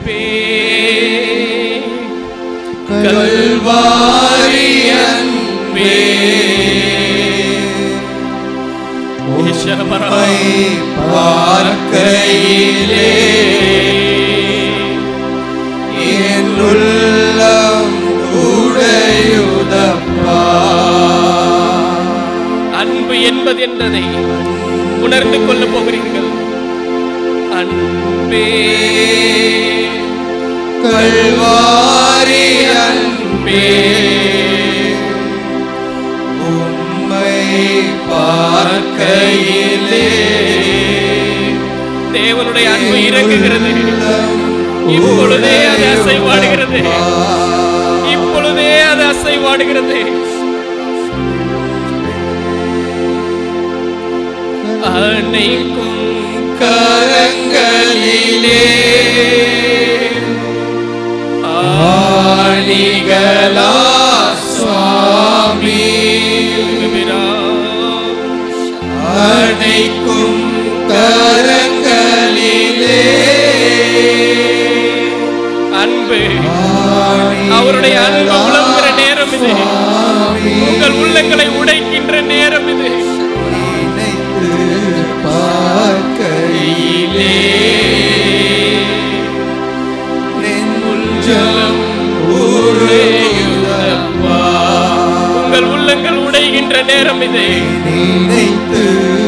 அன்பே கல்வாரி அன்பே ஈஸ்வரபரா. பார்க்கையிலே என் உள்ளம் உடையுதப்பா அன்பு என்பது என்னதை உணர்ந்து கொள்ள போகிறீர்கள் அன்பே கல்வாரி அன்பே உம்மை பார்க்கையிலே தேவனுடைய அன்பு இறங்குகிறது இப்பொழுதே அது அசைவாடுகிறது இப்பொழுதே அது அசைவாடுகிறது அன்னைக்கும் கரங்களிலே ஆணிகளா சுவாமி அணைக்கும் கரங்களிலே அன்பு அவருடைய அன்பு உழவுகிற நேரம் இது உங்கள் உள்ளங்களை உடைக்கின்ற நேரம் இது நினைத்து பார்க்கையிலே நெஞ்சம் உருகுதப்பா உங்கள் உள்ளங்கள் உடைகின்ற நேரம் இது நினைத்து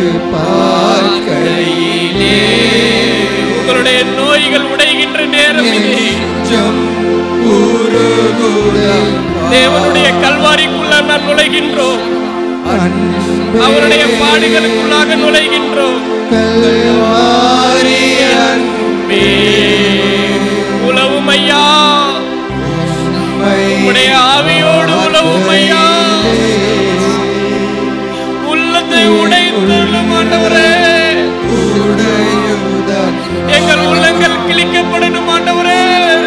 பார்க்கையிலே உங்களுடைய நோய்கள் உடைகின்ற நேரம் இது நெஞ்சம் உருகுதப்பா தேவனுடைய கல்வாரிக்குள்ள நாம் நுழைகின்றோம் அன்பே அவருடைய பாடுகளுக்குள்ளாக நுழைகின்றோம் கல்வாரி அன்பே உலவும் ஐயா உம்மை உடைய ஆவியோடு உலவும் ஐயா உள்ளத்தை உடைத்துள்ளும் ஆண்டவரே உடையுதன் எங்கள் உள்ளங்கள் கிழிக்கப்படணும் ஆண்டவரே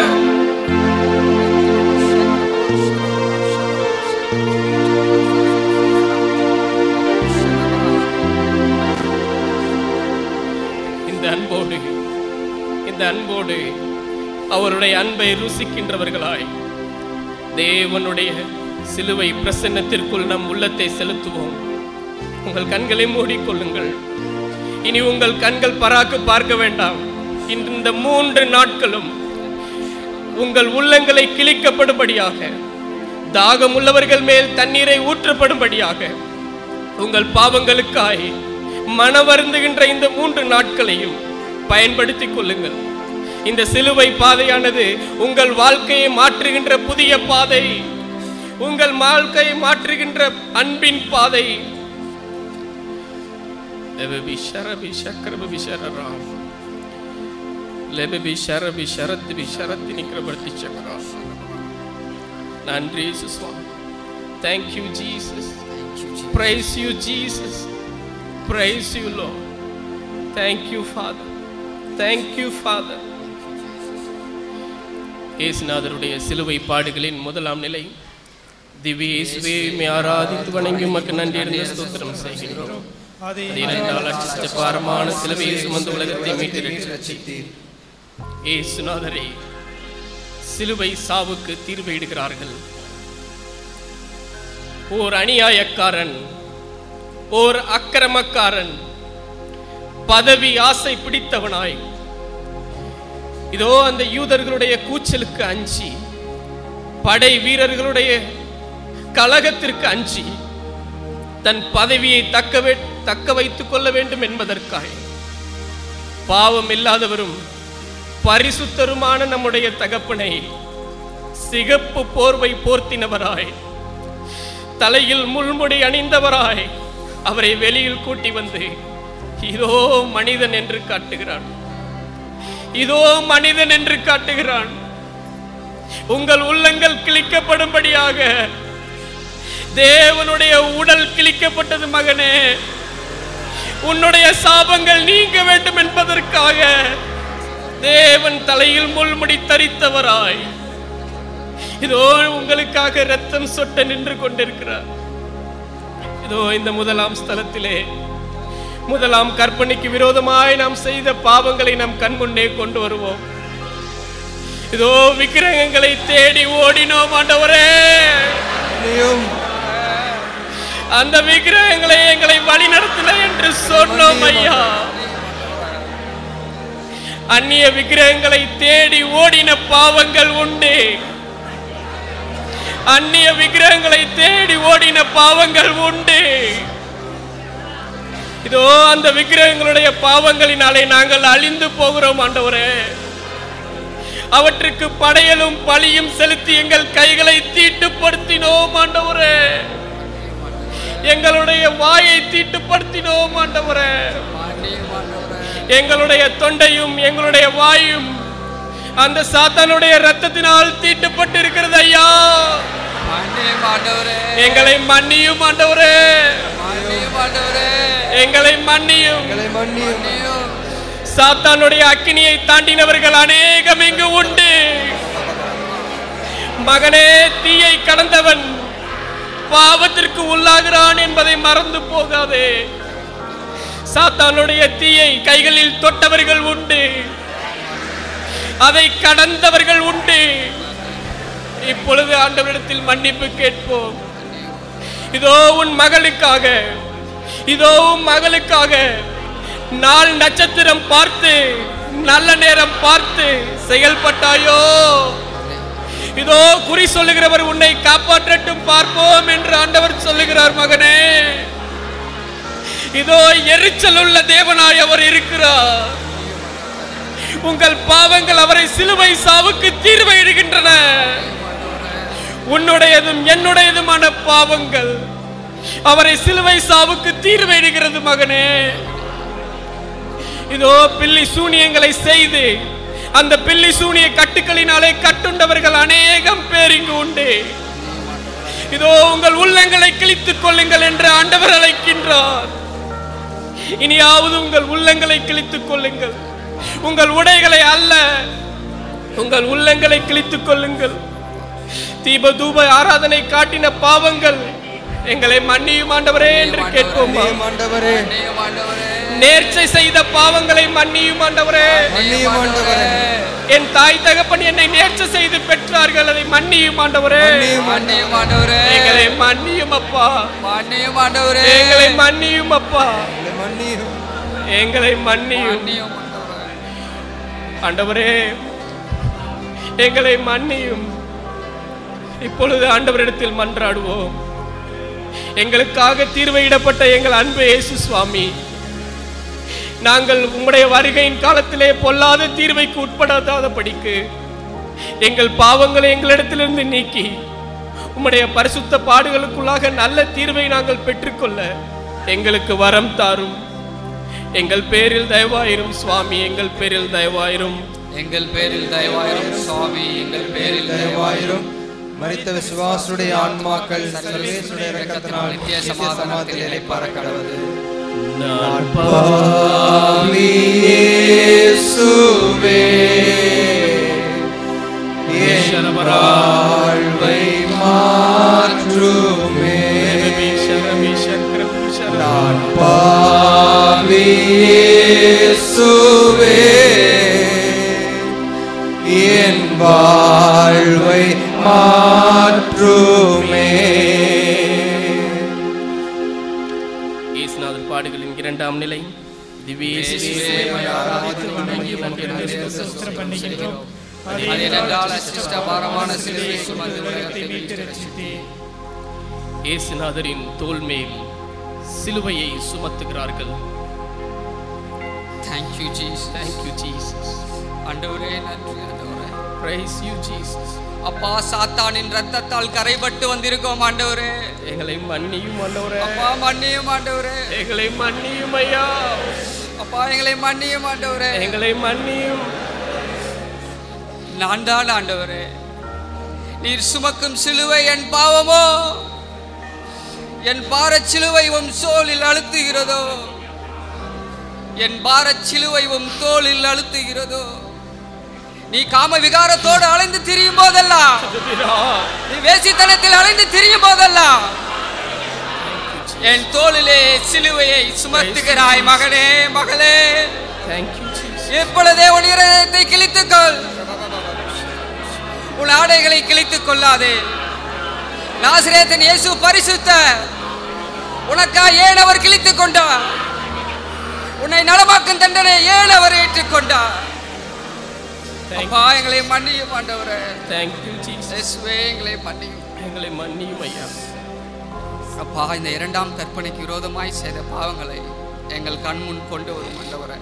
இந்த அன்போடு இந்த அன்போடு அவருடைய அன்பை ருசிக்கின்றவர்களாய் தேவனுடைய சிலுவை பிரசன்னத்திற்குள் நம் உள்ளத்தை செலுத்துவோம் உங்கள் கண்களை மூடிக்கொள்ளுங்கள் இனி உங்கள் கண்கள் பராக்கு பார்க்க வேண்டாம் இன்று இந்த மூன்று நாட்களும் உங்கள் உள்ளங்களை கிழிக்கப்படும்படியாக தாகம் உள்ளவர்கள் மேல் தண்ணீரை ஊற்றப்படும்படியாக உங்கள் பாவங்களுக்காய் மனவருந்துகின்ற இந்த மூன்று நாட்களையும் பயன்படுத்திக் கொள்ளுங்கள் இந்த சிலுவை பாதையானது உங்கள் வாழ்க்கையை மாற்றுகின்ற புதிய பாதை உங்கள் வாழ்க்கையை மாற்றுகின்ற அன்பின் பாதை லெபபி ஷரபி சக்கரபி ஷரராம் லெபபி ஷரபி ஷரத்பி ஷரத்தி நிக்கிறபர்த்தி சக்கரா நன்றி சுஸ்வாமி thank you Jesus praise you Jesus praise you லோ தேங்க்யூ ஃபாதர் தேங்க்யூ ஃபாதர் இயேசுநாதருடைய சிலுவை பாடுகளின் முதலாம் நிலை திவ்ய இயேசுவே மே ஆராதித்து வணங்கி உமக்கு நன்றி இருந்த ஸ்தோத்திரம் செய்கின்றோம் அது இரண்டால் அச்சித்த பாரமான சிலுவையை சுமந்து உலகத்தை மீட்டு ரட்சித்தீர் இயேசுநாதரே சிலுவை சாவுக்கு தீர்வு இடுகிறார்கள் ஓர் அநியாயக்காரன் ஓர் அக்கிரமக்காரன் பதவி ஆசை பிடித்தவனாய் இதோ அந்த யூதர்களுடைய கூச்சலுக்கு அஞ்சி படை வீரர்களுடைய கலகத்திற்கு அஞ்சி தன் பதவியை தக்க வே- தக்க வைத்துக் கொள்ள வேண்டும் என்பதற்காக பாவம் இல்லாதவரும் பரிசுத்தருமான நம்முடைய தகப்பனை சிகப்பு போர்வை போர்த்தினவராய் தலையில் முள்முடி அணிந்தவராய் அவரை வெளியில் கூட்டி வந்து இதோ மனிதன் என்று காட்டுகிறான் இதோ மனிதன் என்று காட்டுகிறான் உங்கள் உள்ளங்கள் கிழிக்கப்படும்படியாக தேவனுடைய உடல் கிழிக்கப்பட்டது மகனே உன்னுடைய சாபங்கள் நீங்க வேண்டும் என்பதற்காக தேவன் தலையில் முள்முடி தரித்தவராய் இதோ உங்களுக்காக ரத்தம் சொட்ட நின்று கொண்டிருக்கிறார் இதோ இந்த முதலாம் ஸ்தலத்திலே முதலாம் கற்பனைக்கு விரோதமாய் நாம் செய்த பாவங்களை நம் கண்முன்னே கொண்டு வருவோம் இதோ விக்கிரகங்களை தேடி ஓடினோம் ஆண்டவரே மன்னியும் அந்த விக்கிரகங்களை எங்களை வழி நடத்தல என்று சொன்னோம் ஐயா அந்நிய விக்கிரகங்களை தேடி ஓடின பாவங்கள் உண்டு அந்நிய விக்கிரகங்களை தேடி ஓடின பாவங்கள் உண்டு இதோ அந்த விக்கிரகங்களுடைய பாவங்களினாலே நாங்கள் அழிந்து போகிறோம் ஆண்டவரே அவற்றுக்கு படையலும் பலியும் செலுத்தி எங்கள் கைகளை தீட்டுப்படுத்தினோம் ஆண்டவரே எங்களுடைய வாயை தீட்டுப்படுத்தினோம் ஆண்டவரே எங்களுடைய தொண்டையும் எங்களுடைய வாயும் அந்த சாத்தானுடைய ரத்தத்தினால் தீட்டுப்பட்டு இருக்கிறது ஐயா மன்னியும் ஆண்டவரே எங்களை மன்னியும் ஆண்டவரே மன்னியும் ஆண்டவரே எங்களை மன்னியும் எங்களை மன்னியும் மன்னியும் சாத்தானுடைய அக்கினியை தாண்டினவர்கள் அநேகம் இங்கு உண்டு மகனே தீயை கடந்தவன் பாவத்திற்கு உள்ளாகிறான் என்பதை மறந்து போகாதே சாத்தானுடைய தீயை கைகளில் தொட்டவர்கள் உண்டு அதை கடந்தவர்கள் உண்டு இப்பொழுது ஆண்டவரிடத்தில் மன்னிப்பு கேட்போம் இதோ உன் மகளுக்காக இதோ உன் மகளுக்காக நாள் நட்சத்திரம் பார்த்து நல்ல நேரம் பார்த்து செயல்பட்டாயோ இதோ குறி சொல்லுகிறவர் உன்னை காப்பாற்றட்டும் பார்ப்போம் என்று ஆண்டவர் சொல்லுகிறார் மகனே இதோ எரிச்சல் உள்ள தேவனாய் அவர் இருக்கிறார் உங்கள் பாவங்கள் அவரை சிலுவை சாவுக்கு தீர்வை இடுகின்றன உன்னுடையதும் என்னுடையதுமான பாவங்கள் அவரை சிலுவை சாவுக்கு தீர்வை இடுகிறது மகனே இதோ பில்லி சூனியங்களை செய்து அந்த பில்லி சூனிய கட்டுக்களினாலே கட்டுண்டவர்கள் அநேகம் பேர் இங்கு உண்டு இதோ உங்கள் உள்ளங்களை கிழித்துக் கொள்ளுங்கள் என்று ஆண்டவர் அழைக்கின்றார் இனியாவது உங்கள் உள்ளங்களை கிழித்துக் கொள்ளுங்கள் உங்கள் உடைகளை அல்ல உங்கள் உள்ளங்களை கிழித்துக் கொள்ளுங்கள் தீப தூப ஆராதனை காட்டின பாவங்கள் எங்களை மன்னியும் ஆண்டவரே என்று கேட்போமா மன்னியும் ஆண்டவரே மன்னியும் ஆண்டவரே நேர்ச்சை செய்த பாவங்களை மன்னியும் ஆண்டவரே மன்னியும் ஆண்டவரே என் தாய் தகப்பன் என்னை நேர்ச்சை செய்து பெற்றார்கள் அதை மன்னியும் ஆண்டவரே மன்னியும் மன்னியும் ஆண்டவரே எங்களை மன்னியும் அப்பா மன்னியும் ஆண்டவரே எங்களை மன்னியும் அப்பா எங்களை மன்னியும் எங்களை மன்னியும் மன்னியும் ஆண்டவரே ஆண்டவரே எங்களை மன்னியும் இப்பொழுது ஆண்டவரிடத்தில் மன்றாடுவோம் எங்களுக்காக தீர்வையிடப்பட்ட எங்கள் அன்பு இயேசு சுவாமி நாங்கள் உம்முடைய வருகையின் காலத்திலே பொல்லாத தீர்வைக்கு உட்படாத படிக்கு எங்கள் பாவங்களை எங்களிடத்திலிருந்து நீக்கி உம்முடைய பரிசுத்த பாடுகளுக்குள்ளாக நல்ல தீர்வை நாங்கள் பெற்றுக்கொள்ள எங்களுக்கு வரம் தாரும் எங்கள் பேரில் தயவாயிரும் சுவாமி எங்கள் பேரில் தயவாயிரும் எங்கள் பேரில் தயவாயிரும் சுவாமி எங்கள் பேரில் தயவாயிரும் மரித்த விசுவாசுடைய ஆன்மாக்கள் சர்வேசுடைய இரக்கத்தினால் நித்திய சமாதானத்தில் இளைப்பாற கடவுது நான் இயேசுவே என் வாழ்வை மாற்றுமே நான் பாவி இயேசுவே என் வாழ்வை மாற்றுமே இயேசுநாதர் பாடுகளின் இரண்டாம் நிலை திவ்ய இயேசுவே, உம்மை ஆராதித்து வணங்கி உமக்கு ஸ்தோத்திரம் பண்ணுகின்றோம். அதினென்றால் அச்சிஷ்ட பாரமான சிலுவை சுமந்து உலகத்தை மீட்டு இயேசுநாதரின் தோள் மேல் சிலுவையை சுமத்துகிறார்கள் Thank you, Jesus. Thank you, Jesus. ஆண்டவரே நன்றி ஆண்டவரே Praise you, Jesus. அப்பா சாத்தானின் ரத்தத்தால் கரைபட்டு வந்திருக்கோம் ஆண்டவரே எங்களை மன்னியும் ஆண்டவரே அப்பா மன்னியும் ஆண்டவரே எங்களை மன்னியும் ஐயா அப்பா எங்களை மன்னியும் ஆண்டவரே எங்களை மன்னியும் நான் தான் ஆண்டவரே நீர் சுமக்கும் சிலுவை என் பாவமோ என் பாரச் சிலுவை உம் சோலில் அழுத்துகிறதோ என் பாரச் சிலுவை உம் தோளில் அழுத்துகிறதோ நீ காம விகாரத்தோடு அலைந்து திரியும் போதெல்லாம் நீ வேசித்தனத்தில் அலைந்து திரியும் போதெல்லாம் என் தோளிலே சிலுவையை சுமத்துகிறாய் மகனே மகளே Thank you, Jesus. இப்பொழுதே உன் இருதயத்தை கிழித்துக்கொள் தடைகளை கிழித்துக் கொள்ளாதே நாசிரேத்தன் இயேசு பரிசுத்த உனக்கா ஏன் அவர் கிழித்துக் கொண்டார் உன்னை நலமாக்கும் தண்டனை ஏன் அவர் ஏற்றுக்கொண்டார் அப்பா எங்களை மன்னியும் ஆண்டவரே தேங்க்யூ ஜீசஸ் இயேசுவே எங்களை மன்னியும் எங்களை மன்னியும் ஐயா அப்பா இந்த இரண்டாம் கற்பனைக்கு விரோதமாய் செய்த பாவங்களை எங்கள் கண் முன் கொண்டு வரும் ஆண்டவரே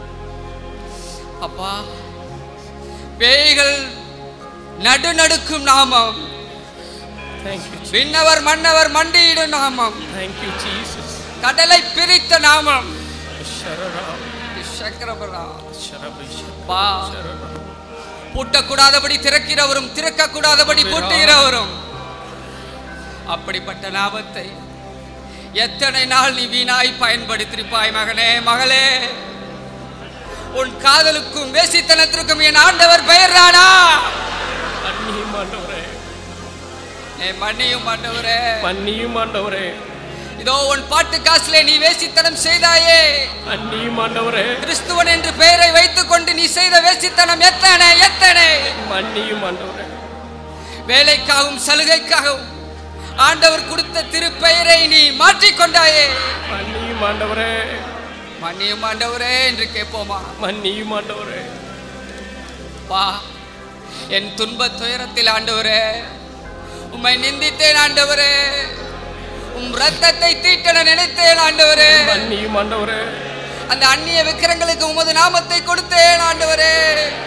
அப்பா பேய்கள் நடுநடுக்கும் நாமம் தேங்க்யூ விண்ணவர் மன்னவர் மண்டியிடும் நாமம் தேங்க்யூ ஜீசஸ் கடலை பிரித்த நாமம் ஷரரா சக்கரபரா ஷரபி பா ஷரரா பூட்டக்கூடாதபடி திறக்கிறவரும் திறக்கக்கூடாதபடி பூட்டுகிறவரும் அப்படிப்பட்ட லாபத்தை எத்தனை நாள் நீ வீணாய் பயன்படுத்திருப்பாய் மகனே மகளே உன் காதலுக்கும் வேசித்தனத்திற்கும் என் ஆண்டவர் பெயர்றானா மன்னியும் ஆண்டவரே என் மன்னியும் ஆண்டவரே மன்னியும் ஆண்டவரே இதோ உன் பாட்டு காசுல நீ வேசித்தனம் செய்தாயே மன்னியும் ஆண்டவரே கிறிஸ்துவன் என்று பெயரை வைத்துக் கொண்டு நீ செய்த வேசித்தனம் எத்தனை எத்தனை மன்னியும் ஆண்டவரே வேலைக்காகவும் சலுகைக்காகவும் ஆண்டவர் கொடுத்த திருப்பெயரை நீ மாற்றிக்கொண்டாயே மன்னியும் ஆண்டவரே மன்னியும் ஆண்டவரே என்று கேட்போமா மன்னியும் ஆண்டவரே பா என் துன்ப துயரத்தில் ஆண்டவரே உம்மை நிந்தித்தேன் ஆண்டவரே உம் ரத்தத்தை தீட்டன நினைத்தேன் ஆண்டவரே மன்னியும் ஆண்டவரே அந்த அந்நிய விக்கிரங்களுக்கு உமது நாமத்தை கொடுத்தேன் ஆண்டவரே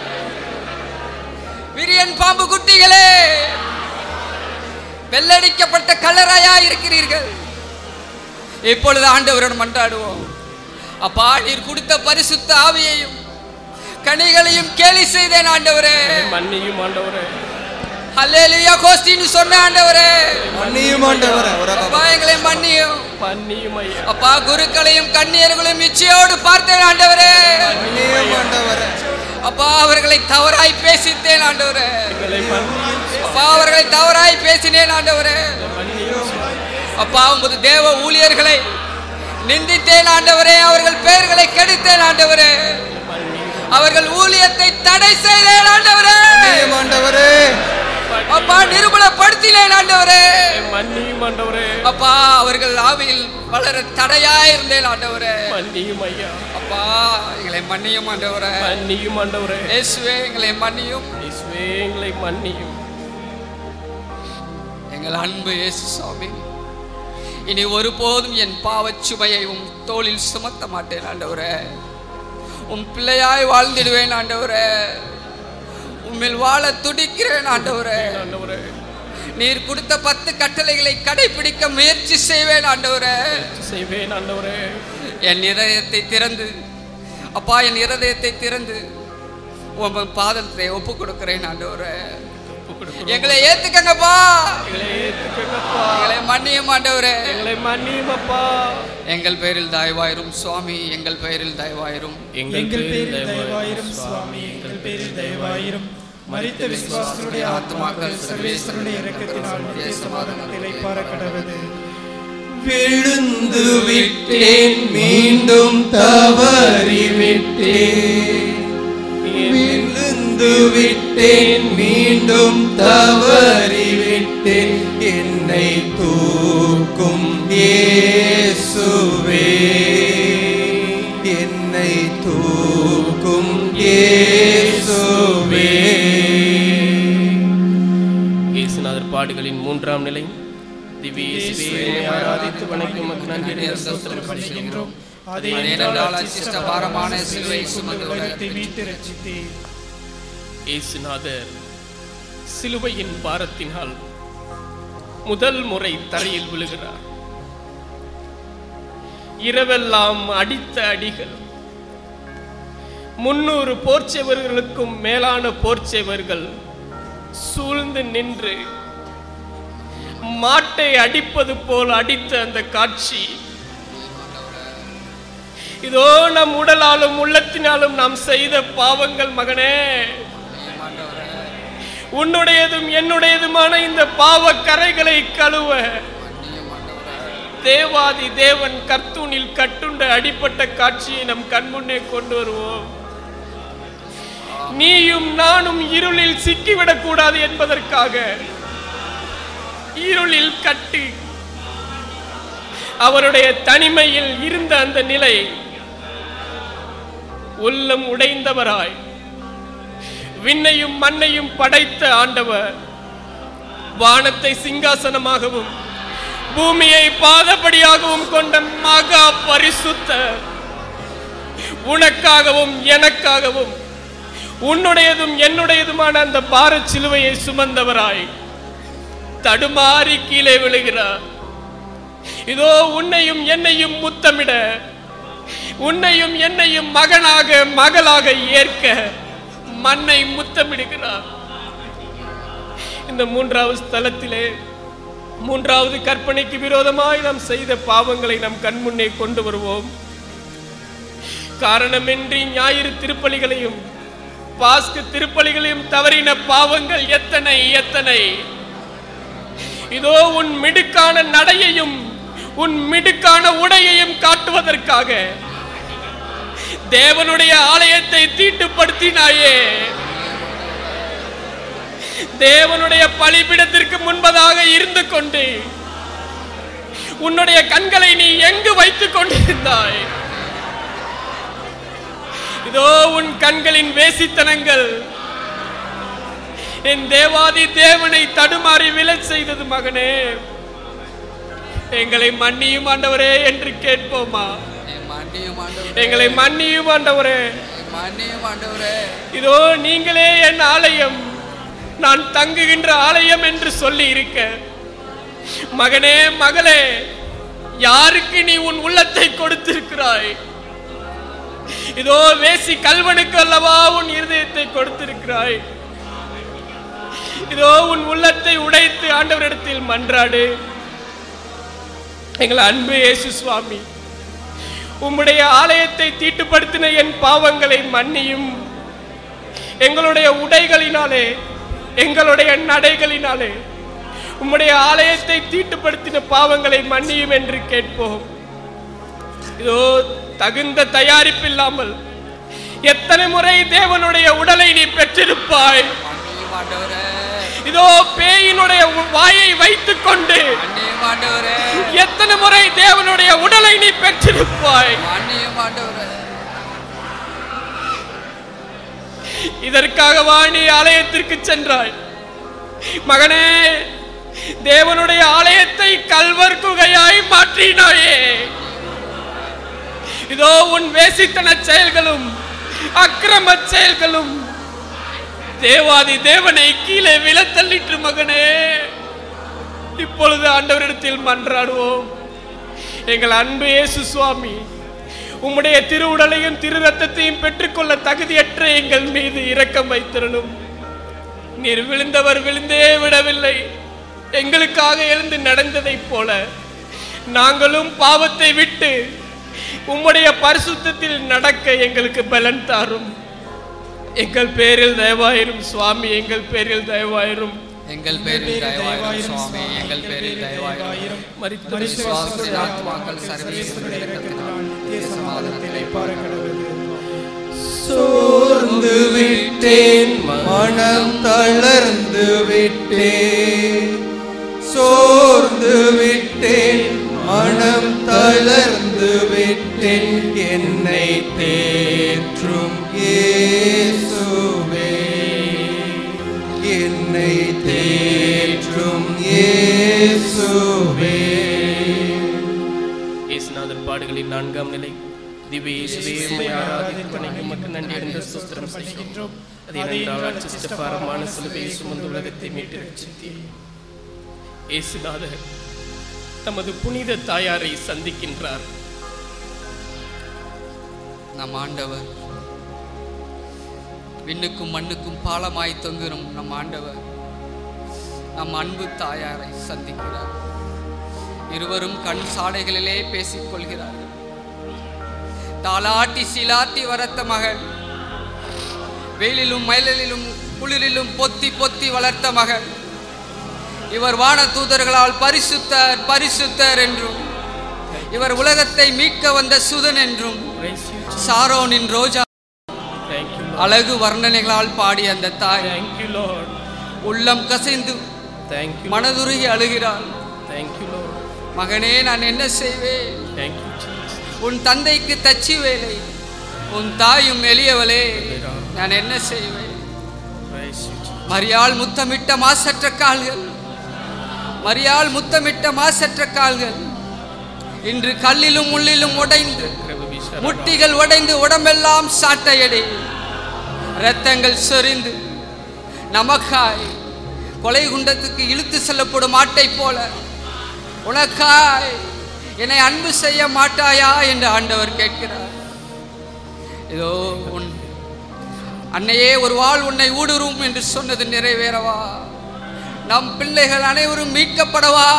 விரியன் பாம்பு குட்டிகளே வெள்ளடிக்கப்பட்ட கல்லறையா இருக்கிறீர்கள் இப்பொழுது ஆண்டவரிடம் மன்றாடுவோம் அப்பா நீர் கொடுத்த பரிசுத்த ஆவியையும் கனிகளையும் கேலி செய்தேன் ஆண்டவரே மன்னியும் ஆண்டவரே அல்லேலியா கோஸ்டின்னு சொன்ன ஆண்டவரே மன்னியும் ஆண்டவரே அப்பா எங்களை மன்னியும் மன்னியும் ஐயா அப்பா குருக்களையும் கண்ணியர்களையும் இச்சையோடு பார்த்தேன் ஆண்டவரே மன்னியும் ஆண்டவரே அப்பா அவர்களை தவறாய் பேசித்தேன் ஆண்டவரே எங்களை மன்னியும் அப்பா அவர்களை தவறாய் பேசினேன் ஆண்டவரே மன்னியும் அப்பா உமது தேவ ஊழியர்களை நிந்தித்தேன் ஆண்டவரே அவர்கள் பெயர்களை கெடுத்தேன் ஆண்டவரே அவர்கள் ஊழியத்தை தடை செய்தேன் ஆண்டவரே மன்னியும் ஆண்டவரே அப்பா நிருபலப்படுத்தினேன் ஆண்டவரே மன்னியும் ஆண்டவரே அப்பா அவர்கள் ஆவியில் வளர தடையாய் இருந்தேன் ஆண்டவரே மன்னியும் ஐயா அப்பா எங்களை மன்னியும் ஆண்டவரே மன்னியும் ஆண்டவரே இயேசுவே எங்களை மன்னியும் இயேசுவே எங்களை மன்னியும் எங்கள் அன்பு இயேசு சுவாமி இனி ஒருபோதும் என் பாவச் சுமையை உம் தோளில் சுமத்த மாட்டேன் ஆண்டவரே உம் பிள்ளையாய் வாழ்ந்திடுவேன் ஆண்டவரே உம்மில் வாழ துடிக்கிறேன் ஆண்டவரே ஆண்டவரே நீர் கொடுத்த பத்து கட்டளைகளை கடைபிடிக்க முயற்சி செய்வேன் ஆண்டவரே செய்வேன் ஆண்டவரே என் இதயத்தை திறந்து அப்பா என் இருதயத்தை திறந்து உன் பாதத்தை ஒப்பு கொடுக்கிறேன் ஆண்டவரே ஒப்புக் கொடுக்கிறோம். எங்களை ஏத்துக்கங்கப்பா எங்களை ஏத்துக்கங்கப்பா எங்களை மன்னியும் ஆண்டவரே எங்களை மன்னியும் அப்பா எங்கள் பெயரில் தயவாயிரும் சுவாமி எங்கள் பெயரில் தயவாயிரும் எங்கள் பேரில் தயவாயிரும் சுவாமி எங்கள் பேரில் தயவாயிரும் மரித்த விசுவாசனுடைய ஆத்மாக்கள் சர்வேஸ்வருடைய இரக்கத்தினால் நித்திய சமாதானத்திலே பார கடவது விழுந்து விட்டேன் மீண்டும் தவறி விட்டேன் விழுந்து விட்டேன் மீண்டும் தவறி விட்டேன் என்னை தூக்கும் இயேசுவே என்னை தூக்கும் இயேசுவே இயேசுநாதர் பாடுகளின் மூன்றாம் நிலை திவ்ய இயேசுவே உம்மை ஆராதித்து வணங்கி உமக்கு நன்றி அறிந்த ஸ்தோத்திரம் செய்கின்றோம் அதே ஏனென்றால் அச்சிஷ்ட பாரமான சிலுவை சுமந்து உலகத்தை மீட்டு ரட்சித்தீர் இயேசுநாதர் சிலுவையின் பாரத்தினால் முதல் முறை தரையில் விழுகிறார் இரவெல்லாம் அடித்த அடிகள் முன்னூறு போர்ச்செவர்களுக்கும் மேலான போர்ச்செவர்கள் சூழ்ந்து நின்று மாட்டை அடிப்பது போல் அடித்த அந்த காட்சி இதோ நம் உடலாலும் உள்ளத்தினாலும் நாம் செய்த பாவங்கள் மகனே உன்னுடையதும் என்னுடையதுமான இந்த பாவ கரைகளை கழுவ தேவாதி தேவன் கர்த்தூனில் கட்டுண்ட அடிப்பட்ட காட்சியை நம் கண்முன்னே கொண்டு வருவோம் நீயும் நானும் இருளில் சிக்கிவிடக் கூடாது என்பதற்காக இருளில் கட்டி அவருடைய தனிமையில் இருந்த அந்த நிலை உள்ளம் உடைந்தவராய் விண்ணையும் மண்ணையும் படைத்த ஆண்டவர் வானத்தை சிங்காசனமாகவும் பூமியை பாதபடியாகவும் கொண்ட மகா பரிசுத்த உனக்காகவும் எனக்காகவும் உன்னுடையதும் என்னுடையதுமான அந்த பாரச் சிலுவையை சுமந்தவராய் தடுமாறி கீழே விழுகிறார் இதோ உன்னையும் என்னையும் முத்தமிட உன்னையும் என்னையும் மகனாக மகளாக ஏற்க மண்ணை முத்தமிடுகிறார் இந்த மூன்றாவது ஸ்தலத்திலே மூன்றாவது கற்பனைக்கு விரோதமாய் நாம் செய்த பாவங்களை நம் கண்முன்னே கொண்டு வருவோம் காரணமின்றி ஞாயிறு திருப்பலிகளையும் பாஸ்கு திருப்பலிகளையும் தவறின பாவங்கள் எத்தனை எத்தனை இதோ உன் மிடுக்கான நடையையும் உன் மிடுக்கான உடையையும் காட்டுவதற்காக தேவனுடைய ஆலயத்தை தீட்டுப்படுத்தினாயே தேவனுடைய பலிபிடத்திற்கு முன்பதாக இருந்து கொண்டு உன்னுடைய கண்களை நீ எங்கு வைத்துக் கொண்டிருந்தாய் இதோ உன் கண்களின் வேசித்தனங்கள் என் தேவாதி தேவனை தடுமாறி விழச் செய்தது மகனே எங்களை மன்னியும் ஆண்டவரே என்று கேட்போமா என் மன்னியும் ஆண்டவரே எங்களை மன்னியும் ஆண்டவரே என் மன்னியும் ஆண்டவரே இதோ நீங்களே என் ஆலயம் நான் தங்குகின்ற ஆலயம் என்று சொல்லி இருக்க மகனே மகளே யாருக்கு நீ உன் உள்ளத்தை கொடுத்திருக்கிறாய் இதோ வேசி கல்வனுக்கு அல்லவா உன் இருதயத்தை கொடுத்திருக்கிறாய் இதோ உன் உள்ளத்தை உடைத்து ஆண்டவரிடத்தில் மன்றாடு எங்கள் அன்பு இயேசு சுவாமி உம்முடைய ஆலயத்தை தீட்டுப்படுத்தின என் பாவங்களை மன்னியும் எங்களுடைய உடைகளினாலே எங்களுடைய நடைகளினாலே உம்முடைய ஆலயத்தை தீட்டுப்படுத்தின பாவங்களை மன்னியும் என்று கேட்போம் இதோ தகுந்த தயாரிப்பு இல்லாமல் எத்தனை முறை தேவனுடைய உடலை நீ பெற்றிருப்பாய் மன்னியும் ஆண்டவரே இதோ பேயினுடைய உ- வாயை வைத்துக் கொண்டு மன்னியும் ஆண்டவரே எத்தனை முறை தேவனுடைய உடலை நீ பெற்றிருப்பாய் மன்னியும் ஆண்டவரே இதற்காகவா நீ ஆலயத்திற்கு சென்றாய் மகனே தேவனுடைய ஆலயத்தை கல்வர் குகையாய் மாற்றினாயே இதோ உன் வேசித்தன செயல்களும் அக்கிரம செயல்களும் தேவாதி தேவனை கீழே விழத்தள்ளிற்று மகனே இப்பொழுது ஆண்டவரிடத்தில் மன்றாடுவோம் எங்கள் அன்பு இயேசு சுவாமி உம்முடைய திருவுடலையும் திரு ரத்தத்தையும் பெற்றுக்கொள்ள தகுதியற்ற எங்கள் மீது இரக்கம் வைத்திரணும் நீர் விழுந்தவர் விழுந்தே விடவில்லை எங்களுக்காக எழுந்து நடந்ததைப் போல நாங்களும் பாவத்தை விட்டு உம்முடைய பரிசுத்தத்தில் நடக்க எங்களுக்கு பலன் தாரும் எங்கள் பேரில் தயவாயிரும் சுவாமி எங்கள் பேரில் தயவாயிரும் எங்கள் பேரில் தயவாயிரும் சுவாமி எங்கள் பேரில் தயவாயிரும் மரித்த விசுவாசத்தின் ஆத்மாக்கள் சர்வேஸ்வரனுடைய இரக்கத்தினால் நித்திய சமாதானத்திலே பாரக்கடவுள் சோர்ந்து விட்டேன் மனம் தளர்ந்து விட்டேன் சோர்ந்து விட்டேன் மனம் தளர்ந்து விட்டேன் என்னை தேற்றும் இயேசுவே என்னை தேற்றும் இயேசுவே இயேசுநாதர் பாடுகளின் நான்காம் நிலை திவ்ய இயேசுவே உம்மை ஆராதித்து வணங்கி உமக்கு நன்றி அறிந்த ஸ்தோத்திரம் செய்கின்றோம் அது ஏனென்றால் அச்சிஷ்ட பாரமான சிலுவையை சுமந்து உலகத்தை மீட்டு ரட்சித்தீர் இயேசுநாதர் தமது புனித தாயாரை சந்திக்கின்றார் நம் ஆண்டவர் விண்ணுக்கும் மண்ணுக்கும் பாலமாய் தொங்குறும் நம் ஆண்டவர் நம் அன்பு தாயாரை சந்திக்கிறார் இருவரும் கண் சாலைகளிலே பேசிக் கொள்கிறார்கள் தாலாட்டி சீலாட்டி வரத்த மகள் வெயிலிலும் மயிலிலும் குளிரிலும் பொத்தி பொத்தி வளர்த்த மகள் இவர் வான தூதர்களால் பரிசுத்தர் பரிசுத்தர் என்றும் இவர் உலகத்தை மீட்க வந்த சுதன் என்றும் Praise you, சாரோனின் Roja thank you, அழகு வர்ணனைகளால் பாடிய அந்த தாய் Thank you, Lord. உள்ளம் கசைந்து Thank you. மனதுருகி அழுகிறாள் Thank you, Lord. மகனே நான் என்ன செய்வேன் Thank you, Jesus. உன் தந்தைக்கு தச்சு வேலை உன் தாயும் எளியவளே நான் என்ன செய்வேன் Praise you, Jesus. மரியாள் முத்தமிட்ட மாசற்ற கால்கள் மரியாள் முத்தமிட்ட மாசற்ற கால்கள் இன்று கல்லிலும் முள்ளிலும் உடைந்து கிருபை சரணம். முட்டிகள் உடைந்து உடம்பெல்லாம் சாட்டையடி இரத்தங்கள் சொரிந்து நமக்காய் கொலை குண்டத்துக்கு இழுத்து செல்லப்படும் ஆட்டை போல உனக்காய் என்னை அன்பு செய்ய மாட்டாயா என்று ஆண்டவர் கேட்கிறார் இதோ உன் அன்னையே ஒரு வாழ் உன்னை ஊடுருவும் என்று சொன்னது நிறைவேறவா நம் பிள்ளைகள் அனைவரும் மீட்கப்படவா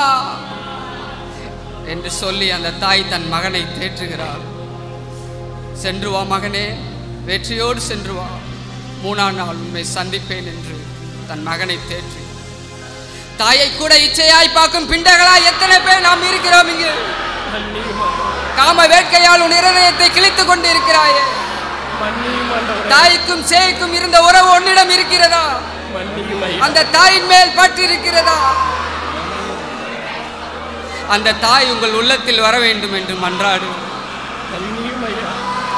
என்று சொல்லி அந்த தாய் தன் மகனை தேற்றுகிறாள் சென்று வா மகனே வெற்றியோடு சென்று வா மூணாம் நாள் உண்மை சந்திப்பேன் என்று தன் மகனை தேற்றி தாயை கூட இச்சையாய் பார்க்கும் பிண்டகளாய் எத்தனை பேர் நாம் இருக்கிறோம் இங்கு மன்னியும் ஆண்டவரே. காம வேட்கையால் உன் இருதயத்தை கிழித்து கொண்டு இருக்கிறாயே மன்னியும் ஆண்டவரே. தாய்க்கும் சேய்க்கும் இருந்த உறவு உன்னிடம் இருக்கிறதா மன்னியும் ஐயா. அந்த தாயின் மேல் பற்று இருக்கிறதா அந்த தாய் உங்கள் உள்ளத்தில் வர வேண்டும் என்று மன்றாடு மன்னியும் ஐயா.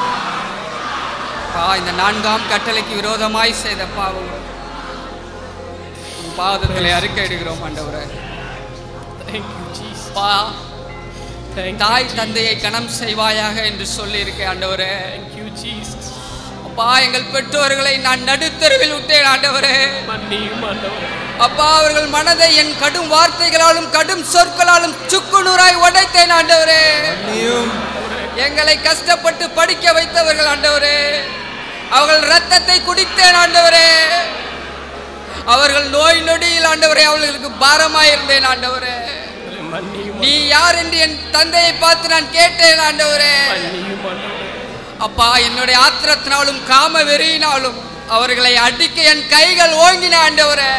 பா இந்த நான்காம் கட்டளைக்கு விரோதமாய் செய்த பாவம் உன் பாதத்தில் அறிக்கையிடுகிறோம் ஆண்டவரே Thank you, Jesus. பா Thank you, தாய் Jesus. தந்தையை கணம் செய்வாயாக என்று சொல்லி இருக்கேன் ஆண்டவரே Thank you, Jesus. அப்பா எங்கள் பெற்றோர்களை நான் நடுத்தருவில் விட்டேன் ஆண்டவரே மன்னியும் ஆண்டவரே. அப்பா அவர்கள் மனதை என் கடும் வார்த்தைகளாலும் கடும் சொற்களாலும் சுக்குநூறாய் உடைத்தேன் ஆண்டவரே நீயும் எங்களை கஷ்டப்பட்டு படிக்க வைத்தவர்கள் ஆண்டவரே அவர்கள் ரத்தத்தை குடித்தேன் ஆண்டவரே அவர்கள் நோய் நொடியில் ஆண்டவரே அவர்களுக்கு பாரமாய் இருந்தேன் ஆண்டவரே மன்னியும் நீ யார் என்று என் தந்தையை பார்த்து நான் கேட்டேன் ஆண்டவரே மன்னியும் ஆண்டவரே. அப்பா என்னுடைய ஆத்திரத்தினாலும் காம வெறியினாலும் அவர்களை அடிக்க என் கைகள் ஓங்கின ஆண்டவரே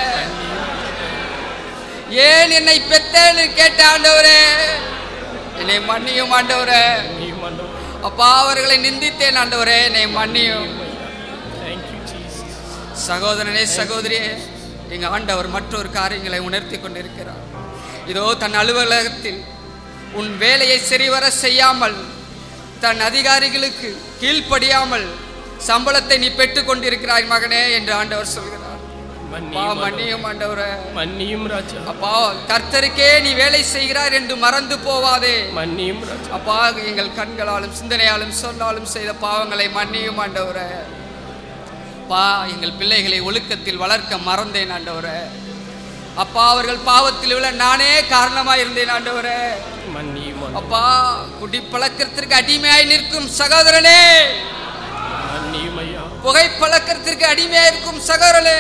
ஏன் என்னை பெத்தேன்னு கேட்ட ஆண்டவரே என்னை மன்னியும் ஆண்டவரே மன்னியும் ஆண்டவரே. அப்பா அவர்களை நிந்தித்தேன் ஆண்டவரே என்னை மன்னியும் Thank you, Jesus. சகோதரனே சகோதரியே எங்க ஆண்டவர் மற்றொரு காரியங்களை உணர்த்தி கொண்டிருக்கிறார் இதோ தன் அலுவலகத்தில் உன் வேலையை சரிவர செய்யாமல் தன் அதிகாரிகளுக்கு கீழ்ப்படியாமல் சம்பளத்தை நீ பெற்றுக் கொண்டிருக்கிறாய் மகனே என்று ஆண்டவர் சொல்கிறார் அப்பா மன்னியும் ஆண்டவரே. மன்னியும் ஆண்டவரே மன்னியும் ராஜா அப்பா கர்த்தருக்கே நீ வேலை செய்கிறார் என்று மறந்து போவாதே மன்னியும் ராஜா அப்பா எங்கள் கண்களாலும் சிந்தனையாலும் சொன்னாலும் செய்த பாவங்களை மன்னியும் ஆண்டவரே அப்பா எங்கள் பிள்ளைகளை ஒழுக்கத்தில் வளர்க்க மறந்தேன் ஆண்டவரே அப்பா அவர்கள் பாவத்தில் விழ நானே காரணமா இருந்தேன் ஆண்டவரே மன்னியும் ஆண்டவரே. அப்பா குடி பழக்கத்திற்கு அடிமையாய் நிற்கும் சகோதரனே மன்னியும் ஐயா புகை பழக்கத்திற்கு அடிமையாய் இருக்கும் சகோதரனே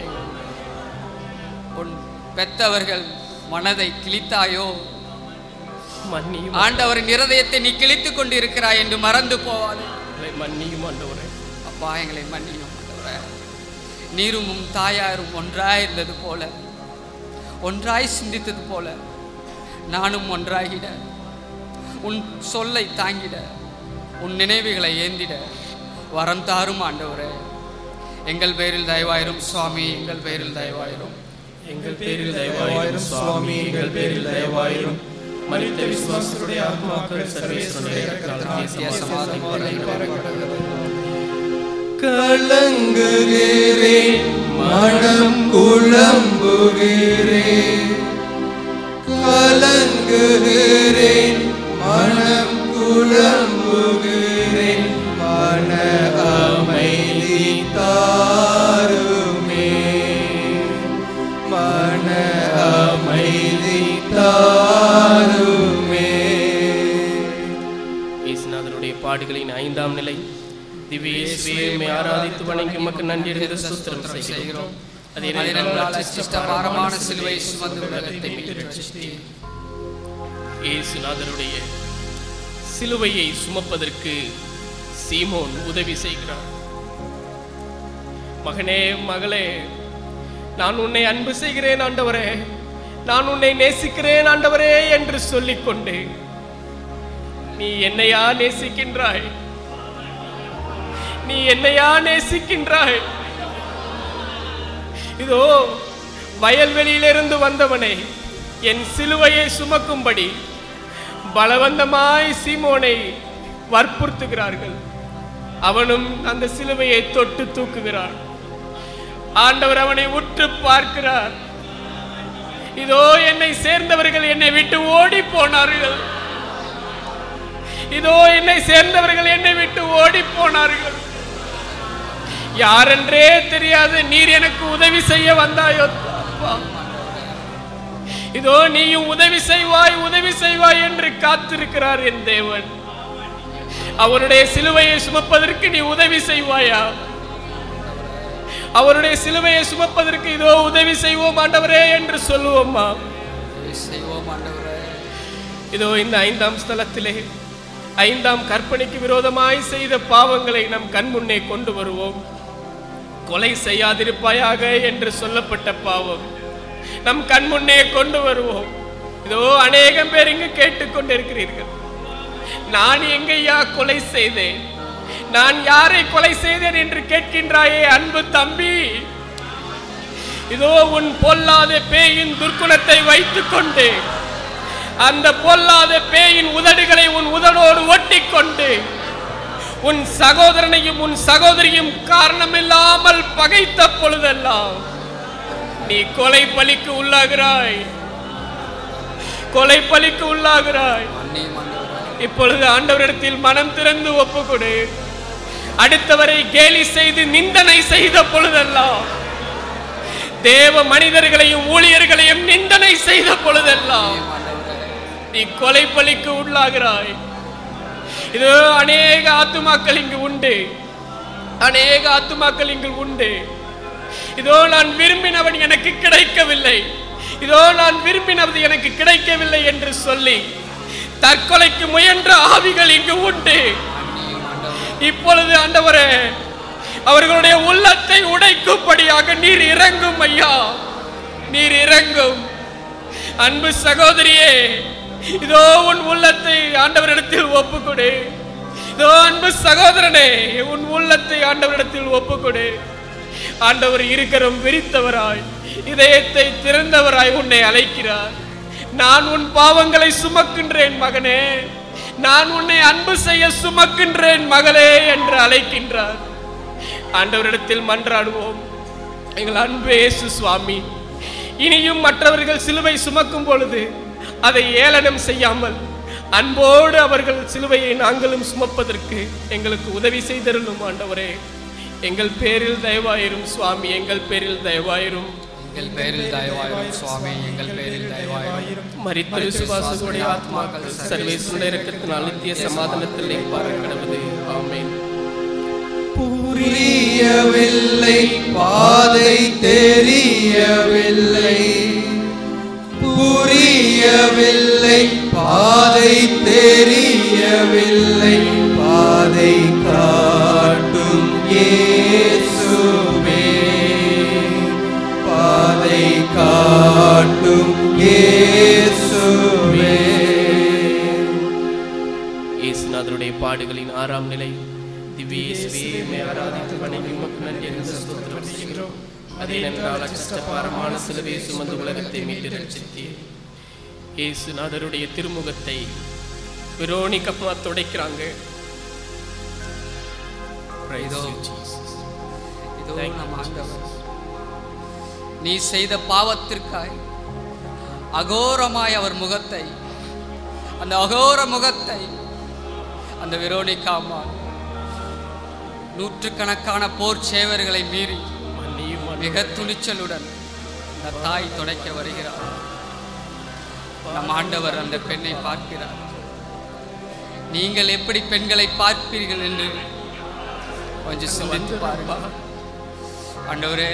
உன் பெத்தவர்கள் மனதை கிழித்தாயோ மன்னியும் ஆண்டவரின் இருதயத்தை நீ கிழித்துக் கொண்டு இருக்கிறாய் என்று மறந்து போவாதே ஆண்டவரே. மன்னியும் ஆண்டவரே அப்பா எங்களை மன்னியும் ஆண்டவரே நீரும் உம் தாயாரும் ஒன்றாய் இருந்தது போல ஒன்றாய் சிந்தித்தது போல நானும் ஒன்றாகிட உன் சொல்லை தாங்கிட உன் நினைவுகளை ஏந்திட வரம் தாரும் ஆண்டவரே எங்கள் பேரில் தயவாயிரும் சுவாமி எங்கள் பேரில் தயவாயிரும் எங்கள் பேரில் தயவாயிரும் சுவாமி எங்கள் பேரில் தயவாயிரும் மனித விசுவாசருடைய ஆத்மாக்கள் சர்வேஸ்வருடைய நித்திய சமாதானம் கலங்குகிறேன் மனம் குழம்புகிறேன் கலங்குகிறேன் மனம் குழம்புகிறேன் மன அமைதி தாருமே மன அமைதி தாருமே இயேசுநாதனுடைய பாடுகளின் ஐந்தாம் நிலை திவ்ய இயேசுவே உம்மை ஆராதித்து வணங்கி உமக்கு நன்றி அறிந்த ஸ்தோத்திரம் செய்கிறோம் அது அதினால் சிஷ்ட பாரமான சிலுவை சுமந்து உலகத்தை மீட்டு ரட்சித்தீர். இயேசுநாதருடைய சிலுவையை சுமப்பதற்கு சீமோன் உதவி செய்கிறார் மகனே மகளே நான் உன்னை அன்பு செய்கிறேன் ஆண்டவரே நான் உன்னை நேசிக்கிறேன் ஆண்டவரே என்று சொல்லிக்கொண்டு நீ என்னையா நேசிக்கின்றாய் நீ என்னையா நேசிக்கின்றாய் இதோ வயல்வெளியிலிருந்து வந்தவனை என் சிலுவையை சுமக்கும்படி பலவந்தமாய் சீமோனை வற்புறுத்துகிறார்கள் அவனும் அந்த சிலுவையை தொட்டு தூக்குகிறான் ஆண்டவர் அவனை உற்று பார்க்கிறார் இதோ என்னை சேர்ந்தவர்கள் என்னை விட்டு ஓடி போனார்கள் இதோ என்னை சேர்ந்தவர்கள் என்னை விட்டு ஓடி போனார்கள் யாரென்றே தெரியாது நீர் எனக்கு உதவி செய்ய வந்தாயோ அப்பா. இதோ நீயும் உதவி செய்வாய் உதவி செய்வாய் என்று காத்திருக்கிறார் என் தேவன் அவருடைய சிலுவையை சுமப்பதற்கு நீ உதவி செய்வாயா அவருடைய சிலுவையை சுமப்பதற்கு இதோ உதவி செய்வோம் ஆண்டவரே என்று சொல்லுவோம்மா உதவி செய்வோம் ஆண்டவரே இதோ இந்த ஐந்தாம் ஸ்தலத்திலே ஐந்தாம் கற்பனைக்கு விரோதமாய் செய்த பாவங்களை நம் கண் முன்னே கொண்டு வருவோம் கொலை செய்யாதிருப்பாயாக என்று சொல்லப்பட்ட பாவம் நம் கண் முன்னே கொண்டு வருவோம் இதோ அநேகம் பேர் இங்கு கேட்டுக்கொண்டிருக்கிறீர்கள் நான் எங்கய்யா கொலை செய்தேன் நான் யாரை கொலை செய்தேன் என்று கேட்கின்றாயே அன்பு தம்பி இதோ உன் பொல்லாத பேயின் துர்க்குணத்தை வைத்துக் கொண்டு அந்த பொல்லாத பேயின் உதடுகளை உன் உதடோடு ஒட்டிக்கொண்டு உன் சகோதரனையும் உன் சகோதரியும் காரணமில்லாமல் பகைத்த பொழுதெல்லாம் நீ கொலை பலிக்கு உள்ளாகிறாய் கொலை பலிக்கு உள்ளாகிறாய் மன்னியும் ஆண்டவரே இப்பொழுது ஆண்டவரிடத்தில் மனம் திறந்து ஒப்புக்கொடு அடுத்தவரை கேலி செய்து நிந்தனை செய்த பொழுதெல்லாம் தேவ மனிதர்களையும் ஊழியர்களையும் நிந்தனை செய்த பொழுதெல்லாம் மன்னியும் ஆண்டவரே நீ கொலை பலிக்கு உள்ளாகிறாய் இது அநேக ஆத்துமாக்கள் இங்கு உண்டு அநேக ஆத்துமாக்கள் இங்கு உண்டு இதோ நான் விரும்பினவன் எனக்கு கிடைக்கவில்லை இதோ நான் விரும்பினது எனக்கு கிடைக்கவில்லை என்று சொல்லி தற்கொலைக்கு முயன்ற ஆவிகள் இங்கு உண்டு மன்னியும் ஆண்டவரே இப்பொழுது ஆண்டவரே அவர்களுடைய உள்ளத்தை உடைக்கும்படியாக நீர் இறங்கும் ஐயா நீர் இறங்கும் அன்பு சகோதரியே இதோ உன் உள்ளத்தை ஆண்டவரிடத்தில் ஒப்புக்கொடு இதோ அன்பு சகோதரனே உன் உள்ளத்தை ஆண்டவரிடத்தில் ஒப்புக்கொடு ஆண்டவர் இருக்கரம் விரித்தவராய் இதயத்தை திறந்தவராய் உன்னை அழைக்கிறார் நான் உன் பாவங்களை சுமக்கின்றேன் மகனே நான் உன்னை அன்பு செய்ய சுமக்கின்றேன் மகளே என்று அழைக்கின்றார் ஆண்டவரிடத்தில் மன்றாடுவோம் எங்கள் அன்பு இயேசு சுவாமி இனியும் மற்றவர்கள் சிலுவை சுமக்கும் பொழுது அதை ஏளனம் செய்யாமல் அன்போடு அவர்கள் சிலுவையை நாங்களும் சுமப்பதற்கு எங்களுக்கு உதவி செய்தருளும் ஆண்டவரே எங்கள் பேரில் தயவாயிரும் சுவாமி எங்கள் பேரில் தயவாயிரும் எங்கள் பேரில் தயவாயிரும் சுவாமி எங்கள் பேரில் தயவாயிரும் மரித்த விசுவாசத்துடைய ஆத்மாக்கள் சர்வேசுடைய இரக்கத்தினால் நித்திய சமாதானத்தில் கடவுது ஆமென் புரியவில்லை பாதை தெரியவில்லை புரியவில்லை பாதை தெரியவில்லை பாதை காட்டும் இயேசுவே பாதை காட்டும் இயேசுவே இயேசுநாதருடைய பாடுகளின் ஆறாம் நிலை திவ்ய இயேசுவே உம்மை ஆராதித்து வணங்கி உமக்கு நன்றி என்று ஸ்தோத்திரம் செய்கிறோம் அதேனென்றால் அச்சபாரமான சிலுவையை சுமந்து உலகத்தை மீட்டு ரட்சித்தீர் இயேசுநாதருடைய திருமுகத்தை விரோணிக்கமா துடைக்கிறாங்க Praise இதோ. you, Jesus. இதோ Thank you, நம் ஆண்டவர் நீ செய்த பாவத்திற்காய் அகோரமாய் அவர் முகத்தை அந்த அகோர முகத்தை அந்த வெரோனிகா அம்மா நூற்றுக்கணக்கான போர் சேவர்களை மீறி மன்னியும் மிக துணிச்சலுடன் அந்த தாய் துடைக்க வருகிறார் நம் ஆண்டவர் அந்த பெண்ணை பார்க்கிறார் நீங்கள் எப்படி பெண்களை பார்ப்பீர்கள் என்று கொஞ்சம் சிந்தித்து பாருங்க ஆண்டவரே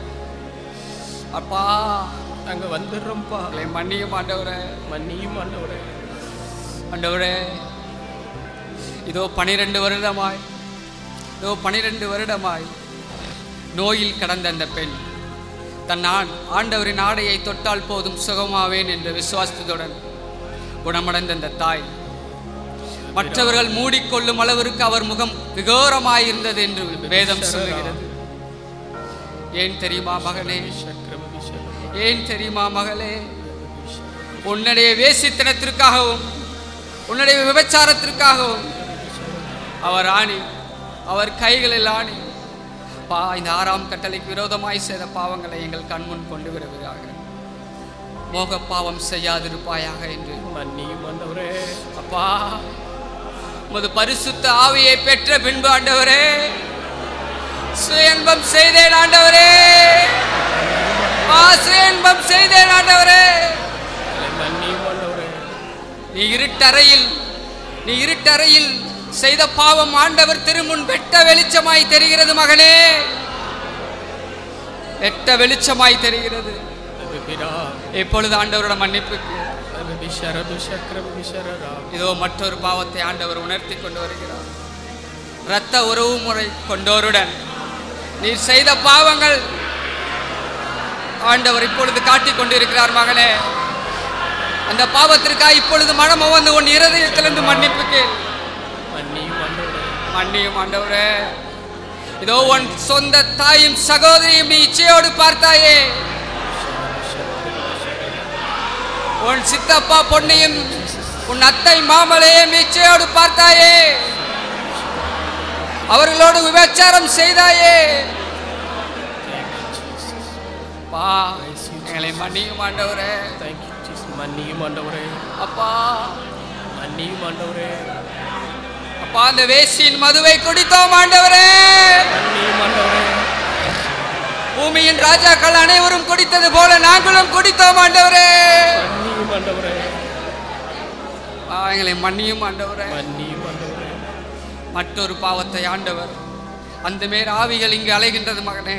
அப்பா நாங்க வந்துடுறோம்ப்பா எங்களை மன்னியும் ஆண்டவரே மன்னியும் ஆண்டவரே ஆண்டவரே இதோ பனிரெண்டு வருடமாய் இதோ பனிரெண்டு வருடமாய் நோயில் கடந்த அந்த பெண் தன் ஆண் ஆண்டவரின் ஆடையை தொட்டால் போதும் சுகமாவேன் என்ற விசுவாசத்துடன் குணமடைந்த அந்த தாய் மற்றவர்கள் மூடிக்கொள்ளும் அளவிற்கு அவர் முகம் விகோரமாயிருந்தது என்று வேதம் சொல்லுகிறது ஏன் தெரியுமா மகனே ஏன் தெரியுமா மகளே உன்னுடைய வேசித்தனத்திற்காகவும் உன்னுடைய விபச்சாரத்திற்காகவும் அவர் ஆணி அவர் கைகளில் ஆணி பா இந்த ஆறாம் கட்டளைக்கு விரோதமாய் செய்த பாவங்களை எங்கள் கண்முன் கொண்டு வருவதாக மோக பாவம் செய்யாதிருப்பாயாக என்று மன்னியும் ஆண்டவரே அப்பா உமது பரிசுத்த ஆவியை பெற்ற பின்பு ஆண்டவரே சுயன்பம் செய்தேன் ஆண்டவரே ஆ சுயன்பம் செய்தேன் ஆண்டவரே எங்களை மன்னியும் ஆண்டவரே நீ இருட்டறையில் நீ இருட்டறையில் செய்த பாவம் ஆண்டவர் திருமுன் வெட்ட வெளிச்சமாய் தெரிகிறது மகனே வெட்ட வெளிச்சமாய் தெரிகிறது ரபிபிரா இப்பொழுது ஆண்டவரோட மன்னிப்புக்கு ரபிபிஷரபு சக்கரபிஷரரா இதோ மற்றொரு பாவத்தை ஆண்டவர் உணர்த்தி கொண்டு வருகிறார் இரத்த உறவு முறை கொண்டோருடன் நீர் செய்த பாவங்கள் ஆண்டவர் இப்பொழுது காட்டிக் கொண்டிருக்கிறார் மகனே அந்த பாவத்திற்காக இப்பொழுது மனம் வந்து உன் இருதயத்திலிருந்து மன்னிப்பு கேள் மன்னியும் ஆண்டவரே மன்னியும் ஆண்டவரே இதோ உன் சொந்த தாயும் சகோதரியும் நீ இச்சையோடு பார்த்தாயே உன் சித்தப்பா பொன்னையும் உன் அத்தை மாமலையும் இச்சையோடு பார்த்தாயே அவர்களோடு விபச்சாரம் செய்தாயே பா எங்களை மன்னியும் ஆண்டவரே தேங்க்யூ ஜீசஸ் மன்னியும் ஆண்டவரே அப்பா மன்னியும் ஆண்டவரே அப்பா அந்த வேசியின் மதுவை குடித்தோம் ஆண்டவரே மன்னியும் ஆண்டவரே பூமியின் ராஜாக்கள் அனைவரும் குடித்தது போல நாங்களும் குடித்தோம் ஆண்டவரே மன்னியும் ஆண்டவரே ஆ, எங்களை மன்னியும் ஆண்டவரே மன்னியும் ஆண்டவரே மற்றொரு பாவத்தை ஆண்டவர் அந்த மேல் ஆவிகள் இங்கு அலைகின்றது மகனே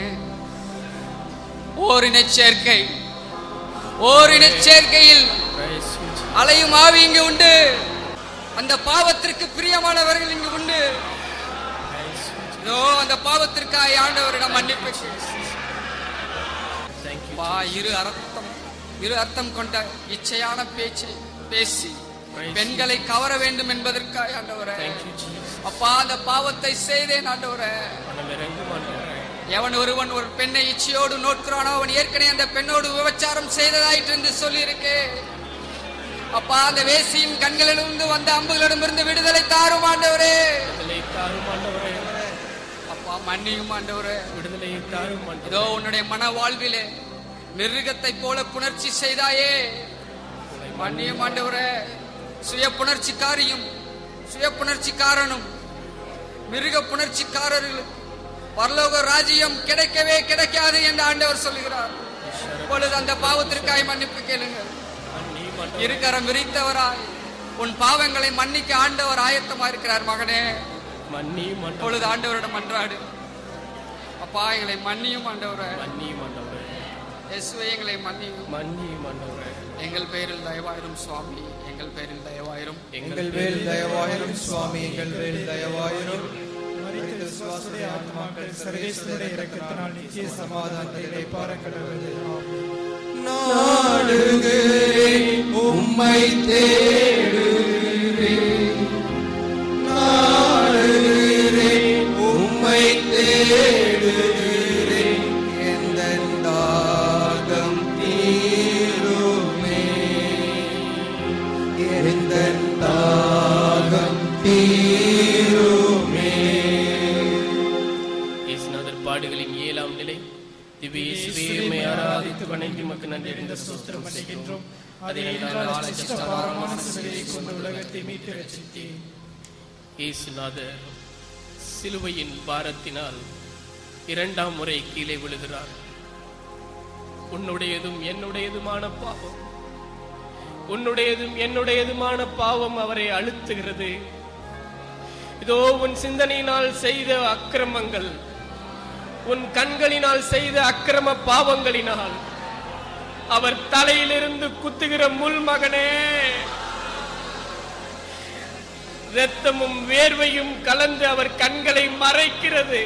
ஓரினச் சேர்க்கை ஓரினச் சேர்க்கையில் Praise you, Jesus. அலையும் ஆவி இங்கு உண்டு அந்த பாவத்திற்கு பிரியமானவர்கள் இங்கு உண்டு இதோ அந்த பாவத்திற்காக ஆண்டவரிடம் மன்னிப்பு கேள். Thank you. வா இரு அர்த்தம் இரு அர்த்தம் கொண்ட இச்சையான பேச்சை பேசி பெண்களை கவர வேண்டும் என்பதற்காக ஆண்டவரே Thank you, Jesus. அப்பா அந்த பாவத்தை செய்தேன் ஆண்டவரே மனம் இறங்கும் ஆண்டவரே எவன் ஒருவன் ஒரு பெண்ணை இச்சையோடு நோட்கிறானோ அவன் ஏற்கனவே அந்த பெண்ணோடு விபச்சாரம் செய்ததாயிற்று என்று சொல்லியிருக்கே அப்பா அந்த வேசியின் கண்களிலிருந்து வந்த அம்புகளிடமிருந்து விடுதலை தாரும் ஆண்டவரே விடுதலை தாரும் ஆண்டவரே அப்பா மன்னியும் ஆண்டவரே விடுதலையை தாரும் ஆண்டவரே இதோ உன்னுடைய மன வாழ்விலே மிருகத்தை போல புணர்ச்சி செய்தாயே மன்னியும் ஆண்டவரே சுய புணர்ச்சிக்காரியும் சுய புணர்ச்சிக்காரனும் மிருக புணர்ச்சிக்காரர்கள் பரலோக ராஜ்யம் கிடைக்கவே கிடைக்காது என்று ஆண்டவர் சொல்லுகிறார் இப்பொழுது அந்த பாவத்திற்காய் மன்னிப்பு கேளுங்கள் மன்னியும் ஆண்டவரே இருக்கரம் விரித்தவராய் உன் பாவங்களை மன்னிக்க ஆண்டவர் ஆயத்தமா இருக்கிறார் மகனே மன்னியும் ஆண்டவரே இப்பொழுது ஆண்டவரிடம் மன்றாடு அப்பா எங்களை மன்னியும் ஆண்டவரே மன்னியும் ஆண்டவரே இயேசுவே எங்களை மன்னியும் மன்னியும் ஆண்டவரே எங்கள் பெயரில் தயவாயிரும் சுவாமி எங்கள் பெயரில் தயவாயிரும் எங்கள் மேல் தயவாயிரும் சுவாமி எங்கள் மேல் தயவாயிரும் மரித்த விசுவாசுடைய ஆத்மாக்கள் சர்வேஸ்வருடைய இரக்கத்தினால் நித்திய சமாதானத்தை பாரக்கடவுது நாடுகிறேன் உம்மை தேடுகிறேன் நாடுகிறேன் உம்மை தேடுகிறேன் எந்த தாகம் தீருமே எந்த தாகம் தீருமே இயேசுநாதர் பாடுகளின் ஏழாம் நிலை திவ்ய இயேசுவே உம்மை ஆராதித்து வணங்கி உமக்கு நன்றி அறிந்த ஸ்தோத்திரம் செய்கின்றோம் அதை ஏனென்றால் நாள் அச்சிஷ்ட பாரமான சிலுவையை கொண்டு உலகத்தை மீட்டு ரட்சித்தேன் இயேசுநாதர் சிலுவையின் பாரத்தினால் இரண்டாம் முறை கீழே விழுகிறார் உன்னுடையதும் என்னுடையதுமான பாவம் உன்னுடையதும் என்னுடையதுமான பாவம் அவரை அழுத்துகிறது இதோ உன் சிந்தனையினால் செய்த அக்கிரமங்கள் உன் கண்களினால் செய்த அக்கிரம பாவங்களினால் அவர் தலையிலிருந்து குத்துகிற முள் மகனே இரத்தமும் வேர்வையும் கலந்து அவர் கண்களை மறைக்கிறது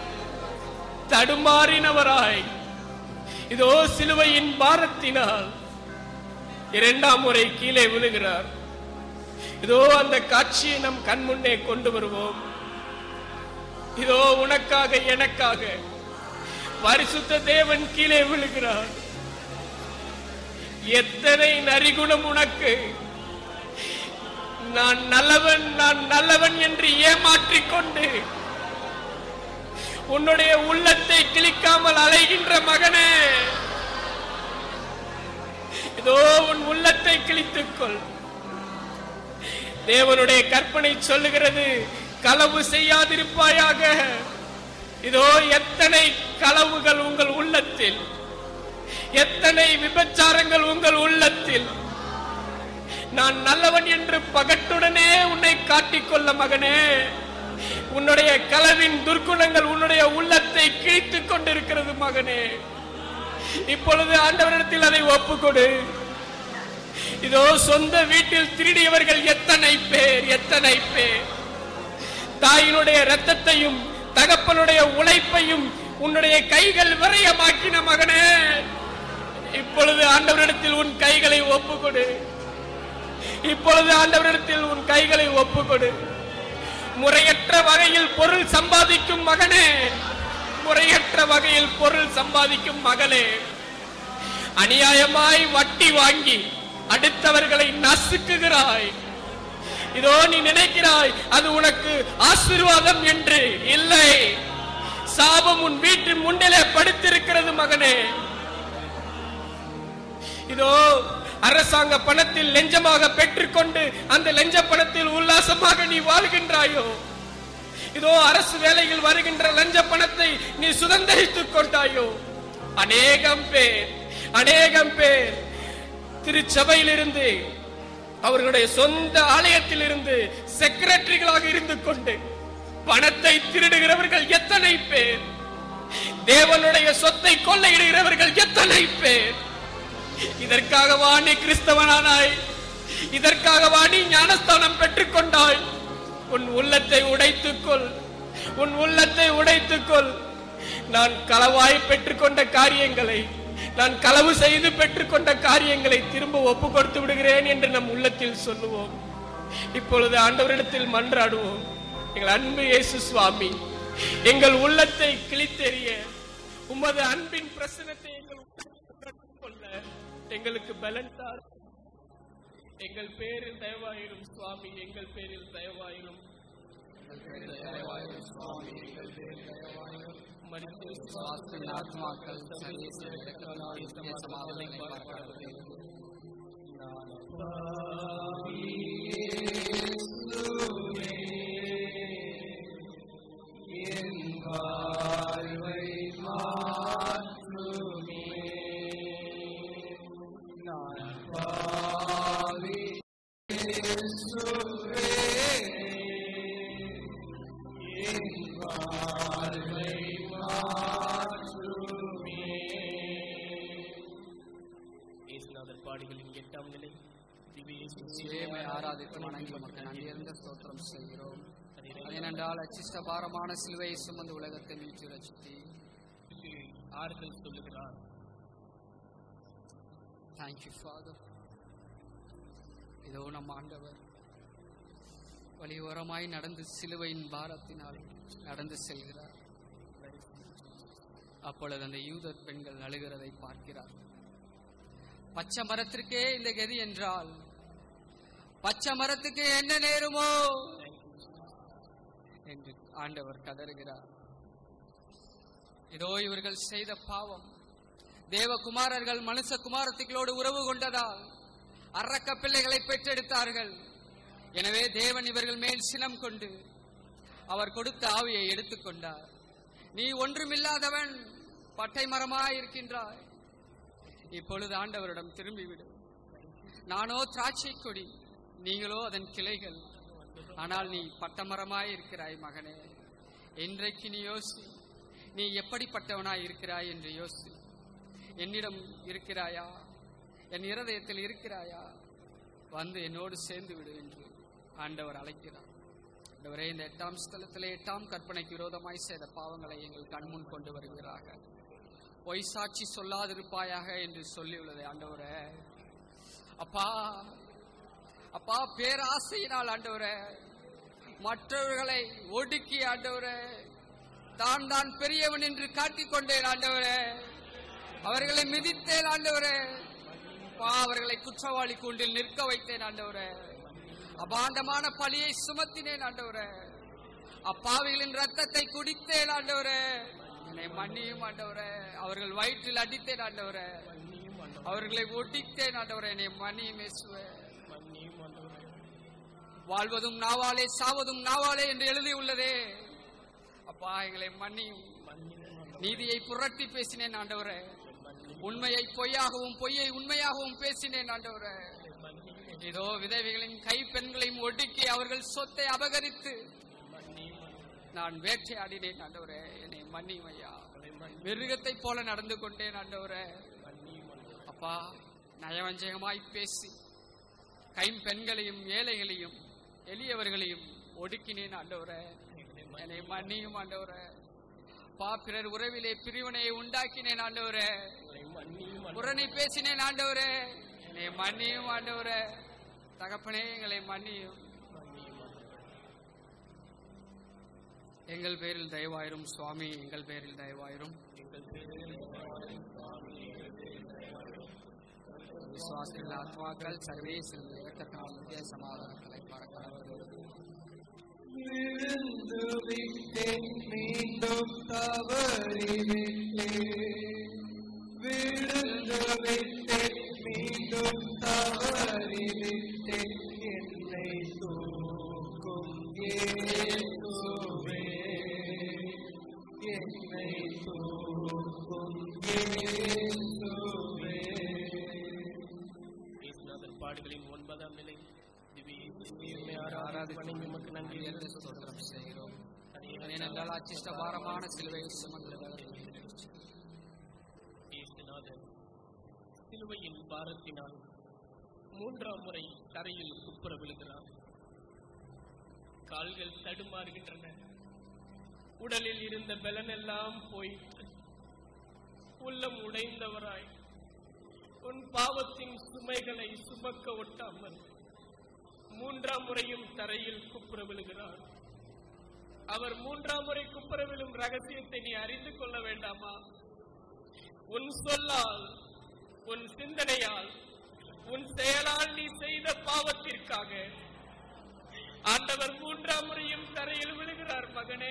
தடுமாறினவராய் இதோ சிலுவையின் பாரத்தினால் இரண்டாம் முறை கீழே விழுகிறார் இதோ அந்த காட்சியை நம் கண் முன்னே கொண்டு வருவோம் இதோ உனக்காக எனக்காக பரிசுத்த தேவன் கீழே விழுகிறார் எத்தனை நரிகுணம் உனக்கு நான் நல்லவன் நான் நல்லவன் என்று ஏமாற்றிக் கொண்டு உன்னுடைய உள்ளத்தை கிழிக்காமல் அலைகின்ற மகனே இதோ உன் உள்ளத்தை கிழித்துக்கொள் தேவனுடைய கற்பனை சொல்லுகிறது களவு செய்யாதிருப்பாயாக இதோ எத்தனை களவுகள் உங்கள் உள்ளத்தில் எத்தனை விபச்சாரங்கள் உங்கள் உள்ளத்தில் நான் நல்லவன் என்று பகட்டுடனே உன்னை காட்டிக்கொள்ள மகனே உன்னுடைய களவின் துர்க்குணங்கள் உன்னுடைய உள்ளத்தை கிழித்துக் கொண்டிருக்கிறது மகனே இப்பொழுது ஆண்டவரிடத்தில் அதை ஒப்புக்கொடு இதோ சொந்த வீட்டில் திருடியவர்கள் எத்தனை பேர் எத்தனை பேர் தாயினுடைய ரத்தத்தையும் தகப்பனுடைய உழைப்பையும் உன்னுடைய கைகள் விரயமாக்கின மகனே இப்பொழுது ஆண்டவரிடத்தில் உன் கைகளை ஒப்புக்கொடு இப்பொழுது ஆண்டவரிடத்தில் உன் கைகளை ஒப்புக்கொடு முறையற்ற வகையில் பொருள் சம்பாதிக்கும் மகனே முறையற்ற வகையில் பொருள் சம்பாதிக்கும் மகளே அநியாயமாய் வட்டி வாங்கி அடுத்தவர்களை நசுக்குகிறாய் இதோ நீ நினைக்கிறாய் அது உனக்கு ஆசீர்வாதம் என்று இல்லை சாபம் உன் வீட்டின் முன்னிலே படுத்திருக்கிறது மகனே இதோ அரசாங்க பணத்தில் லெஞ்சமாக பெற்றுக்கொண்டு அந்த லெஞ்ச பணத்தில் உல்லாசமாக நீ வாழ்கின்றாயோ இதோ அரசு வேலையில் வருகின்ற லஞ்ச பணத்தை நீ சுதந்திரித்துக் கொண்டாயோ அநேகம் பேர் அநேகம் பேர் திருச்சபையிலிருந்து அவர்களுடைய சொந்த ஆலயத்தில் இருந்து செக்ரட்டரிகளாக இருந்து கொண்டு பணத்தை திருடுகிறவர்கள் எத்தனை பேர் தேவனுடைய சொத்தை கொள்ளையிடுகிறவர்கள் எத்தனை பேர் இதற்காகவா நீ கிறிஸ்தவனானாய் இதற்காகவா நீ ஞானஸ்தானம் பெற்றுக்கொண்டாய் உன் உள்ளத்தை உடைத்துக்கொள் உன் உள்ளத்தை உடைத்துக்கொள் நான் களவாய் பெற்றுக்கொண்ட காரியங்களை நான் களவு செய்து பெற்றுக்கொண்ட காரியங்களை திரும்ப ஒப்பு கொடுத்து விடுகிறேன் என்று நம் உள்ளத்தில் சொல்லுவோம் இப்பொழுது ஆண்டவரிடத்தில் மன்றாடுவோம் எங்கள் அன்பு இயேசு சுவாமி எங்கள் உள்ளத்தை கிழித்தெறிய உமது அன்பின் பிரசனத்தை எங்கள் உள்ளத்தில் கற்றுக்கொள்ள எங்களுக்கு பலன் தார் எங்கள் பேரில் தயவாயிரும் சுவாமி எங்கள் பேரில் தயவாயிரும் மனித விசுவாசத்தின் ஆத்மாக்கள் சர்வேஸ்வரர் இரக்கத்தினால் நித்திய சமாதானத்தை பார்க்கடவுளே. இயேசுநாதர் பாடுகளின் எட்டாம் நிலை திவ்ய இயேசு இயேசுவை ஆராதித்து வணங்கி உமக்கு நன்றியிருந்த ஸ்தோத்திரம் செய்கிறோம் அதனென்றால் அச்சிஷ்ட பாரமான சிலுவையை சுமந்து உலகத்தை மீட்டு ரசித்தி ஆறுதல் சொல்லுகிறார் தேங்க்யூ ஃபாதர் இதோ நம் ஆண்டவர் வழியோரமாய் நடந்து சிலுவையின் பாரத்தினால் நடந்து செல்கிறார் அப்பொழுது அந்த யூதர் பெண்கள் அழுகிறதை பார்க்கிறார் பச்சை மரத்திற்கே இந்த கதி என்றால் பச்சை மரத்துக்கு என்ன நேருமோ என்று ஆண்டவர் கதறுகிறார் இதோ இவர்கள் செய்த பாவம் தேவகுமாரர்கள் மனுஷ குமாரத்திகளோடு உறவு கொண்டதால் அரக்க பிள்ளைகளை பெற்றெடுத்தார்கள் எனவே தேவன் இவர்கள் மேல் சினம் கொண்டு அவர் கொடுத்த ஆவியை எடுத்துக்கொண்டார் நீ ஒன்றுமில்லாதவன் பட்டை மரமாய் இருக்கின்றாய் இப்பொழுது ஆண்டவரிடம் திரும்பிவிடு நானோ திராட்சை கொடி நீங்களோ அதன் கிளைகள் ஆனால் நீ பட்டமரமாய் இருக்கிறாய் மகனே இன்றைக்கு நீ யோசி நீ எப்படிப்பட்டவனாய் இருக்கிறாய் என்று யோசி என்னிடம் இருக்கிறாயா என் இருதயத்தில் இருக்கிறாயா வந்து என்னோடு சேர்ந்து விடு என்று ஆண்டவர் அழைக்கிறார் ஆண்டவரே இந்த எட்டாம் ஸ்தலத்திலே எட்டாம் கற்பனைக்கு விரோதமாய் செய்த பாவங்களை எங்கள் கண்முன் கொண்டு வருகிறாக பொய் சாட்சி சொல்லாதிருப்பாயாக என்று சொல்லியுள்ளது ஆண்டவரே அப்பா அப்பா பேராசையினால் ஆண்டவரே மற்றவர்களை ஒடுக்கி ஆண்டவரே தான் தான் பெரியவன் என்று காட்டிக் கொண்டேன் ஆண்டவரே அவர்களை மிதித்தேன் ஆண்டவரே அப்பா அவர்களை குற்றவாளி கூண்டில் நிற்க வைத்தேன் ஆண்டவரே அபாண்டமான பழியை சுமத்தினேன் ஆண்டவரே அப்பாவிகளின் ரத்தத்தை குடித்தேன் ஆண்டவரே என்னை மன்னியும் ஆண்டவரே அவர்கள் வயிற்றில் அடித்தேன் ஆண்டவரே அவர்களை ஒட்டித்தேன் ஆண்டவரே என்னை மன்னியும் இயேசுவே வாழ்வதும் நாவாலே சாவதும் நாவாலே என்று எழுதியுள்ளதே அப்பா எங்களை மன்னியும் நீதியை புரட்டி பேசினேன் ஆண்டவரே உண்மையை பொய்யாகவும் பொய்யை உண்மையாகவும் பேசினேன் ஆண்டவரே இதோ விதவைகளின் கை பெண்களையும் ஒடுக்கி அவர்கள் சொத்தை அபகரித்து நான் வேட்டையாடினேன் ஆண்டவரே என்னை மன்னியும் ஐயா மிருகத்தை போல நடந்து கொண்டேன் ஆண்டவரே அப்பா நயவஞ்சகமாய் பேசி கைம்பெண்களையும் ஏழைகளையும் எளியவர்களையும் ஒடுக்கினேன் ஆண்டவரே என்னை மன்னியும் ஆண்டவரே பா பிறர் உறவிலே பிரிவினையை உண்டாக்கினேன் ஆண்டவரே புறணி பேசினேன் ஆண்டவரே என்னை மன்னியும் ஆண்டவரே தகப்பனே எங்களை மன்னியும் எங்கள் பேரில் தயவாயிரும் சுவாமி எங்கள் பேரில் தயவாயிரும் விசுவாசிகள் ஆத்மாக்கள் சர்வேசில் இறக்கத்தினால் நித்திய சமாதானங்களை பறக்கடவது விழுந்து விட்டேன் மீண்டும் தவறிவிட்டேன் விழுந்து விட்டேன் மீண்டும் தவறிவிட்டேன் என்னை தூக்கும் இயேசுவே என்னை தூக்கும் இயேசுவே இயேசுநாதன் பாடுகளின் ஒன்பதாம் நிலை திவ்ய ஆராதி வணங்கி உமக்கு நன்றி என்று ஸ்தோத்திரம் செய்கிறோம் ஏனென்றால் அச்சிஷ்ட பாரமான சிலுவை சுமந்தவர் இயேசுநாதன் சிலுவையின் பாரத்தினால் மூன்றாம் முறை தரையில் குப்புற விழுகிறார் கால்கள் தடுமாறுகின்றன உடலில் இருந்த பலனெல்லாம் போயிற்று உள்ளம் உடைந்தவராய் உன் பாவத்தின் சுமைகளை சுமக்க ஒட்டாமல் மூன்றாம் முறையும் தரையில் குப்புற விழுகிறார் அவர் மூன்றாம் முறை குப்புற விழும் ரகசியத்தை நீ அறிந்து கொள்ள வேண்டாமா உன் சொல்லால் உன் சிந்தனையால் உன் செயலால் நீ செய்த பாவத்திற்காக ஆண்டவர் மூன்றாம் முறையும் தரையில் விழுகிறார் மகனே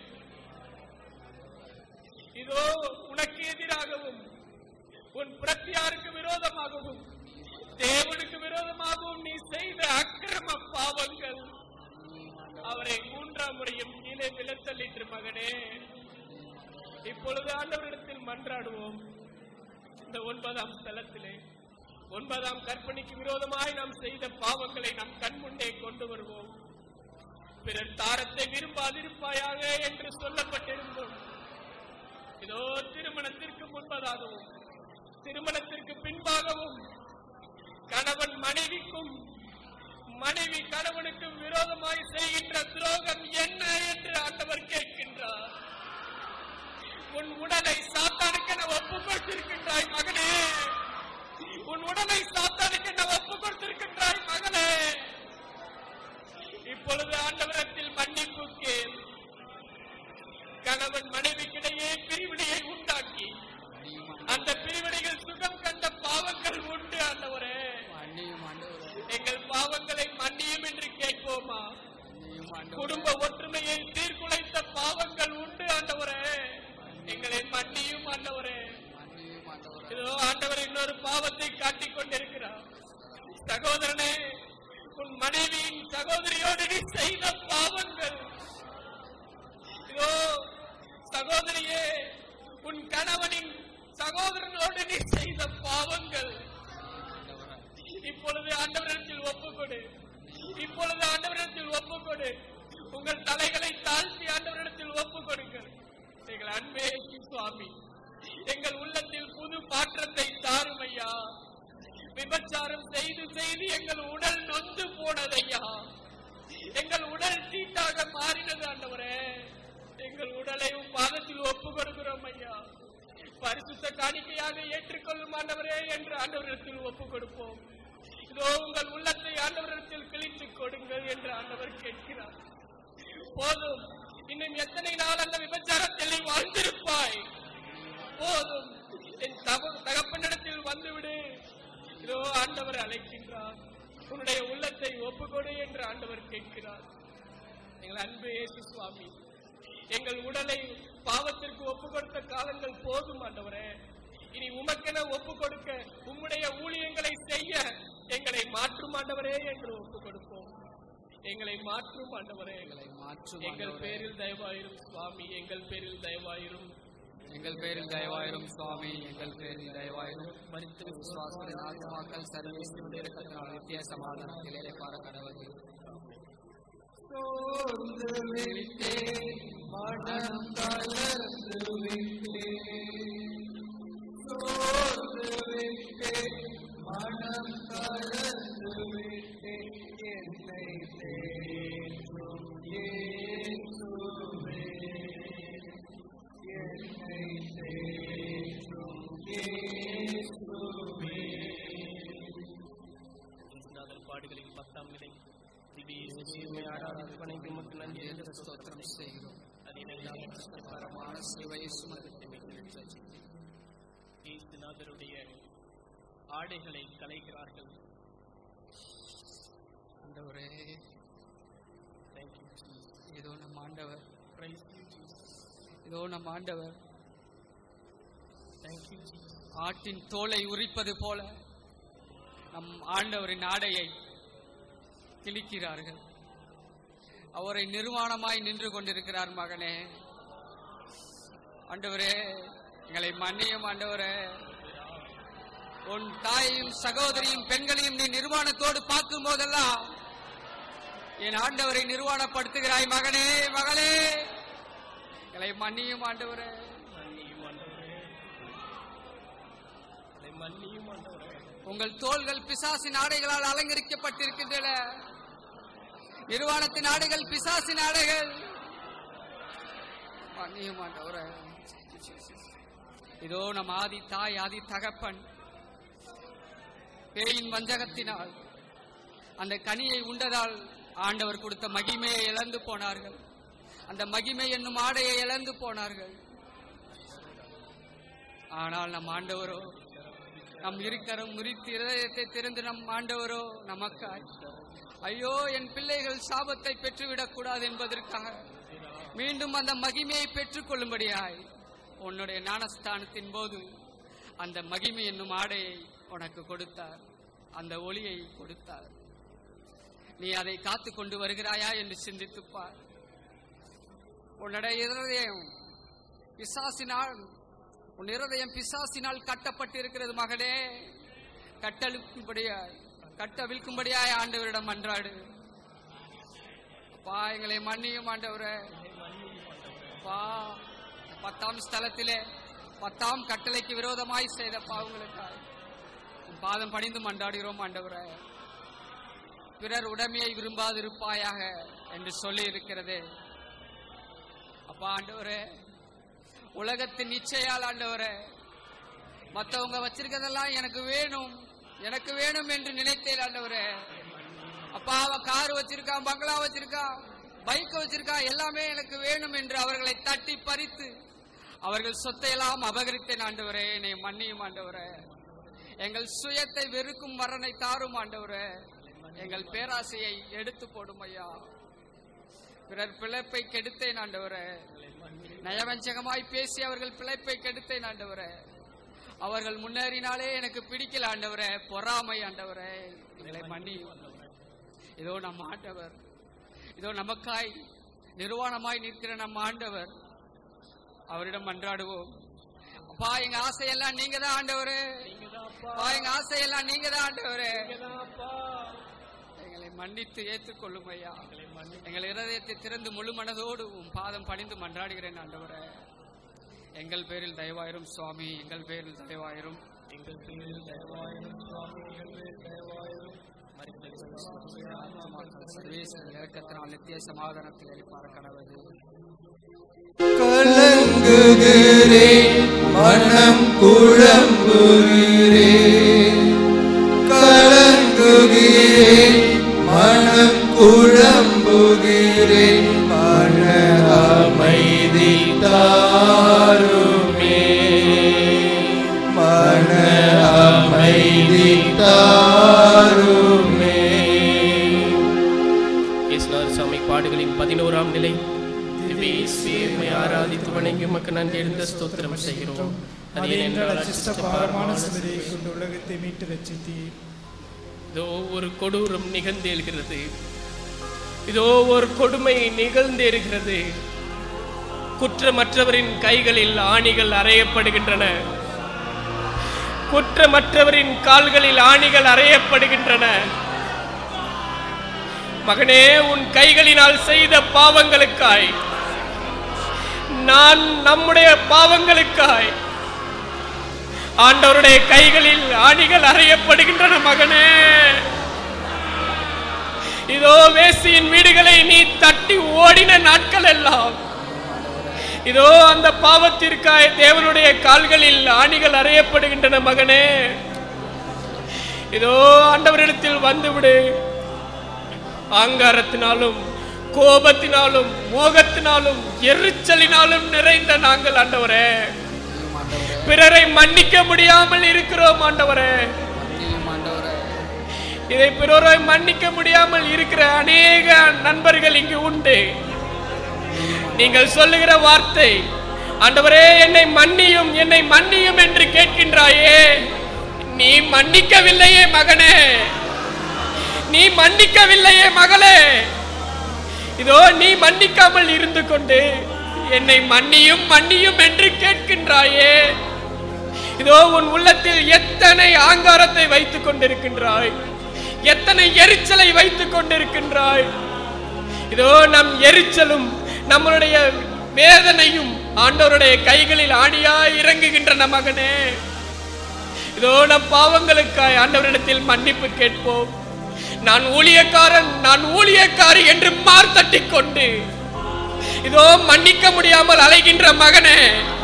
இதோ உனக்கு எதிராகவும் உன் பிரத்தியாருக்கு விரோதமாகவும் தேவனுக்கு விரோதமாகவும் நீ செய்த அக்கிரம பாவங்கள் அவரை மூன்றாம் முறையும் கீழே விழத்தள்ளிற்று மகனே இப்பொழுது ஆண்டவரிடத்தில் மன்றாடுவோம் இந்த ஒன்பதாம் ஸ்தலத்திலே ஒன்பதாம் கற்பனைக்கு விரோதமாய் நாம் செய்த பாவங்களை நம் கண் முன்னே கொண்டு வருவோம் பிறர் தாரத்தை விரும்பாதிருப்பாயாக என்று சொல்லப்பட்டிருந்தோம் இதோ திருமணத்திற்கு முன்பதாகவும் திருமணத்திற்கு பின்பாகவும் கணவன் மனைவிக்கும் மனைவி கணவனுக்கும் விரோதமாய் செய்கின்ற துரோகம் என்ன என்று ஆண்டவர் கேட்கின்றார் உன் உடலை சாத்தானுக்கு என ஒப்பு கொடுத்திருக்கின்றாய் மகனே உன் உடலை சாத்தானுக்கு என ஒப்பு கொடுத்திருக்கின்றாய் மகளே இப்பொழுது ஆண்டவரத்தில் மன்னிப்பு கேள் கணவன் மனைவிக்கிடையே பிரிவினையை உண்டாக்கி அந்த பிரிவினைகள் சுகம் கண்ட பாவங்கள் உண்டு ஆண்டவரே மன்னியும் ஆண்டவரே எங்கள் பாவங்களை மன்னியும் என்று கேட்போமா மன்னியும் ஆண்டவரே குடும்ப ஒற்றுமையை சீர்குலைத்த பாவங்கள் உண்டு ஆண்டவரே எங்களை மன்னியும் ஆண்டவரே மன்னியும் ஆண்டவரே இதோ ஆண்டவர் இன்னொரு பாவத்தை காட்டிக் கொண்டிருக்கிறார் சகோதரனே உன் மனைவியின் சகோதரியோடு நீ செய்த பாவங்கள் இதோ சகோதரியே உன் கணவனின் சகோதரனோடு நீ செய்த பாவங்கள் இப்பொழுது ஆண்டவரிடத்தில் ஒப்புக்கொடு இப்பொழுது ஆண்டவரிடத்தில் ஒப்புக்கொடு உங்கள் தலைகளை தாழ்த்தி ஆண்டவரிடத்தில் ஒப்புக் கொடுங்கள் எங்கள் அன்பே சுவாமி எங்கள் உள்ளத்தில் புது மாற்றத்தை தாரும் ஐயா விபச்சாரம் செய்து செய்து எங்கள் உடல் நொந்து போனதையா எங்கள் உடல் தீட்டாக மாறினது ஆண்டவரே எங்கள் உடலை உன் பாதத்தில் ஒப்பு கொடுக்கிறோம் ஐயா பரிசுத்த காணிக்கையாக ஏற்றுக்கொள்ளும் ஆண்டவரே என்று ஆண்டவரிடத்தில் ஒப்பு கொடுப்போம் இதோ உங்கள் உள்ளத்தை ஆண்டவரிடத்தில் கிழித்துக் கொடுங்கள் என்று ஆண்டவர் கேட்கிறார் போதும் இன்னும் எத்தனை நாள் அந்த விபச்சாரத்தில் நீ வாழ்ந்திருப்பாய் போதும் என் தக தகப்பனிடத்தில் வந்துவிடு இதோ ஆண்டவர் அழைக்கின்றார் உன்னுடைய உள்ளத்தை ஒப்புக்கொடு என்று ஆண்டவர் கேட்கிறார் எங்கள் அன்பு இயேசு சுவாமி எங்கள் உடலை பாவத்திற்கு ஒப்பு கொடுத்த காலங்கள் போதும் ஆண்டவரே இனி உமக்கென ஒப்பு கொடுக்க உம்முடைய ஊழியங்களை செய்ய எங்களை மாற்றும் ஆண்டவரே என்று ஒப்பு கொடுப்போம் எங்களை மாற்றும் ஆண்டவரே எங்களை மாற்றும் எங்கள் ஆண்டவரே. பேரில் தயவாயிரும் சுவாமி எங்கள் பேரில் தயவாயிரும் எங்கள் பேரில் தயவாயிரும் சுவாமி எங்கள் பேரில் தயவாயிரும் மறித்து விசுவாசத்தின் ஆத்மாக்கள் சர்வீசினுடைய இரக்கத்தினால் நித்திய சமாதானத்திலே பார கடவுள் இயேசுநாதர் பாடுகளின் பத்தாம் நிலை திவ்ய இயேசுவை ஆராதித்து வணங்கி உமக்கு நன்றி என்று ஸ்தோத்திரம் செய்கிறோம் அதினெல்லாம் பரமான சிவை சுமதி இயேசுநாதருடைய ஆடைகளை கலைகிறார்கள் ஆண்டவரே Thank you, Jesus. இதோ நம் ஆண்டவர் Praise you, Jesus. இதோ நம் ஆண்டவர் Thank you, Jesus. ஆட்டின் தோலை உரிப்பது போல நம் ஆண்டவரின் ஆடையை கிழிக்கிறார்கள் அவரை நிர்வாணமாய் நின்று கொண்டிருக்கிறார் மகனே ஆண்டவரே எங்களை மன்னியும் ஆண்டவரே உன் தாயையும் சகோதரியும் பெண்களையும் நீ நிர்வாணத்தோடு பார்க்கும் போதெல்லாம் என் ஆண்டவரை நிர்வாணப்படுத்துகிறாய் மகனே மகளே எங்களை மன்னியும் ஆண்டவரே மன்னியும் ஆண்டவரே அதை மன்னியும் ஆண்டவரே உங்கள் தோள்கள் பிசாசின் ஆடைகளால் அலங்கரிக்கப்பட்டிருக்கின்றன நிர்வாணத்தின் ஆடைகள் பிசாசின் ஆடைகள் மன்னியும் ஆண்டவரே. இதோ நம் ஆதி தாய் ஆதி தகப்பன் பேயின் வஞ்சகத்தினால் அந்த கனியை உண்டதால் ஆண்டவர் கொடுத்த மகிமையை இழந்து போனார்கள் அந்த மகிமை என்னும் ஆடையை இழந்து போனார்கள் ஆனால் நம் ஆண்டவரோ நம் இருக்கரம் முறித்து இருதயத்தை திறந்து நம் ஆண்டவரோ நமக்காய் ஐயோ என் பிள்ளைகள் சாபத்தை பெற்றுவிடக் கூடாது என்பதற்காக மீண்டும் அந்த மகிமையை பெற்றுக் கொள்ளும்படியாய் உன்னுடைய ஞானஸ்தானத்தின் போது அந்த மகிமை என்னும் ஆடையை உனக்கு கொடுத்தார் அந்த ஒளியை கொடுத்தார் நீ அதை காத்து கொண்டு வருகிறாயா என்று சிந்தித்துப் பார் உன்னுடைய இருதயம் பிசாசினால் உன் இருதயம் பிசாசினால் கட்டப்பட்டிருக்கிறது மகனே கட்டழுக்கும்படியாய் கட்டவிழ்க்கும்படியாய் ஆண்டவரிடம் அன்றாடு அப்பா எங்களை மன்னியும் ஆண்டவரே அப்பா பத்தாம் ஸ்தலத்திலே பத்தாம் கட்டளைக்கு விரோதமாய் செய்த பாவங்களுக்காய் உன் பாதம் பணிந்து மன்றாடுகிறோம் ஆண்டவரே பிறர் உடைமையை விரும்பாதிருப்பாயாக என்று சொல்லி இருக்கிறதே அப்பா ஆண்டவரே உலகத்தின் நிச்சயால் ஆண்டவரே மத்தவங்க வச்சிருக்கிறதெல்லாம் எனக்கு வேணும் எனக்கு வேணும் என்று நினைத்தேன் ஆண்டவரே அப்பா அவன் கார் வச்சிருக்கான் பங்களா வச்சிருக்கான் பைக் வச்சிருக்கான் எல்லாமே எனக்கு வேணும் என்று அவர்களை தட்டி பறித்து அவர்கள் சொத்தையெல்லாம் அபகரித்தேன் ஆண்டவரே என்னை மன்னியும் ஆண்டவரே எங்கள் சுயத்தை வெறுக்கும் மரணை தாரும் ஆண்டவரே எங்கள் பேராசையை எடுத்து போடும் ஐயா பிறர் பிழைப்பை கெடுத்தேன் ஆண்டவரே நயவஞ்சகமாய் பேசி அவர்கள் பிழைப்பை கெடுத்தேன் ஆண்டவரே அவர்கள் முன்னேறினாலே எனக்கு பிடிக்கல ஆண்டவரே பொறாமை ஆண்டவரே எங்களை மன்னி இதோ நம் ஆண்டவர் இதோ நமக்காய் நிர்வாணமாய் நிற்கிற நம் ஆண்டவர் அவரிடம் மன்றாடுவோம் அப்பா எங்க ஆசையெல்லாம் நீங்க தான் ஆண்டவரே அப்பா எங்க ஆசையெல்லாம் நீங்க தான் ஆண்டவரே எங்களை மன்னித்து ஏற்றுக்கொள்ளும் ஐயா எங்கள் இருதயத்தை திறந்து முழு மனதோடு உன் பாதம் பணிந்து மன்றாடுகிறேன் ஆண்டவரே எங்கள் பேரில் தயவாயிரும் சுவாமி எங்கள் பேரில் தயவாயிரும் எங்கள் பேரில் தயவாயிரும் சுவாமி எங்கள் பேரில் தயவாயிரும் மரித்த விசுவாசிகளுடைய ஆத்மாக்கள் சர்வேஸ்வரர் இறக்கத்தினால் நித்திய சமாதானத்தில் அளிப்பார கனவது கலங்குகிறேன் மனம் குழம்புகிறேன் கலங்குகிறேன் தாருமே இயேசுநாதர் சாமி பாடுகளின் பதினோராம் நிலை திவ்யேசுவை ஆராதித்து வணங்கி உமக்கு நன்றி எழுந்த ஸ்தோத்திரம் செய்கிறோம் அது அது என்றால் ஏனென்றால் அச்சிஷ்ட பாரமான சிலுவையை கொண்டு உலகத்தை மீட்டு ரச்சித்தீர் இதோ ஒரு கொடூரம் நிகழ்ந்தேறுகிறது இதோ ஒரு கொடுமை நிகழ்ந்தேறுகிறது குற்றமற்றவரின் கைகளில் ஆணிகள் அறையப்படுகின்றன குற்றமற்றவரின் கால்களில் ஆணிகள் அறையப்படுகின்றன மகனே உன் கைகளினால் செய்த பாவங்களுக்காய் நான் நம்முடைய பாவங்களுக்காய் ஆண்டவருடைய கைகளில் ஆணிகள் அறையப்படுகின்றன மகனே இதோ வேசியின் வீடுகளை நீ தட்டி ஓடின நாட்கள் எல்லாம் இதோ அந்த பாவத்திற்காய் தேவனுடைய கால்களில் ஆணிகள் அறையப்படுகின்றன மகனே இதோ ஆண்டவரிடத்தில் வந்துவிடு ஆங்காரத்தினாலும் கோபத்தினாலும் மோகத்தினாலும் எரிச்சலினாலும் நிறைந்த நாங்கள் ஆண்டவரே பிறரை மன்னிக்க முடியாமல் இருக்கிறோம் ஆண்டவரே மன்னியும் ஆண்டவரே இதை பிறரை மன்னிக்க முடியாமல் இருக்கிற அநேக நண்பர்கள் இங்கு உண்டு நீங்கள் சொல்லுகிற வார்த்தை ஆண்டவரே என்னை மன்னியும் என்னை மன்னியும் என்று கேட்கின்றாயே நீ மன்னிக்கவில்லையே மகனே நீ மன்னிக்கவில்லையே மகளே இதோ நீ மன்னிக்காமல் இருந்து கொண்டு என்னை மன்னியும் மன்னியும் என்று கேட்கின்றாயே இதோ உன் உள்ளத்தில் எத்தனை ஆங்காரத்தை வைத்துக் கொண்டிருக்கின்றாய் எத்தனை எரிச்சலை வைத்துக் கொண்டிருக்கின்றாய் இதோ நம் எரிச்சலும் நம்மளுடைய வேதனையும் ஆண்டவருடைய கைகளில் ஆணியாய் இறங்குகின்றன மகனே இதோ நம் பாவங்களுக்காய் ஆண்டவரிடத்தில் மன்னிப்பு கேட்போம் நான் ஊழியக்காரன் நான் ஊழியக்காரி என்று மார்த்தட்டிக் கொண்டு இதோ மன்னிக்க முடியாமல் அலைகின்ற மகனே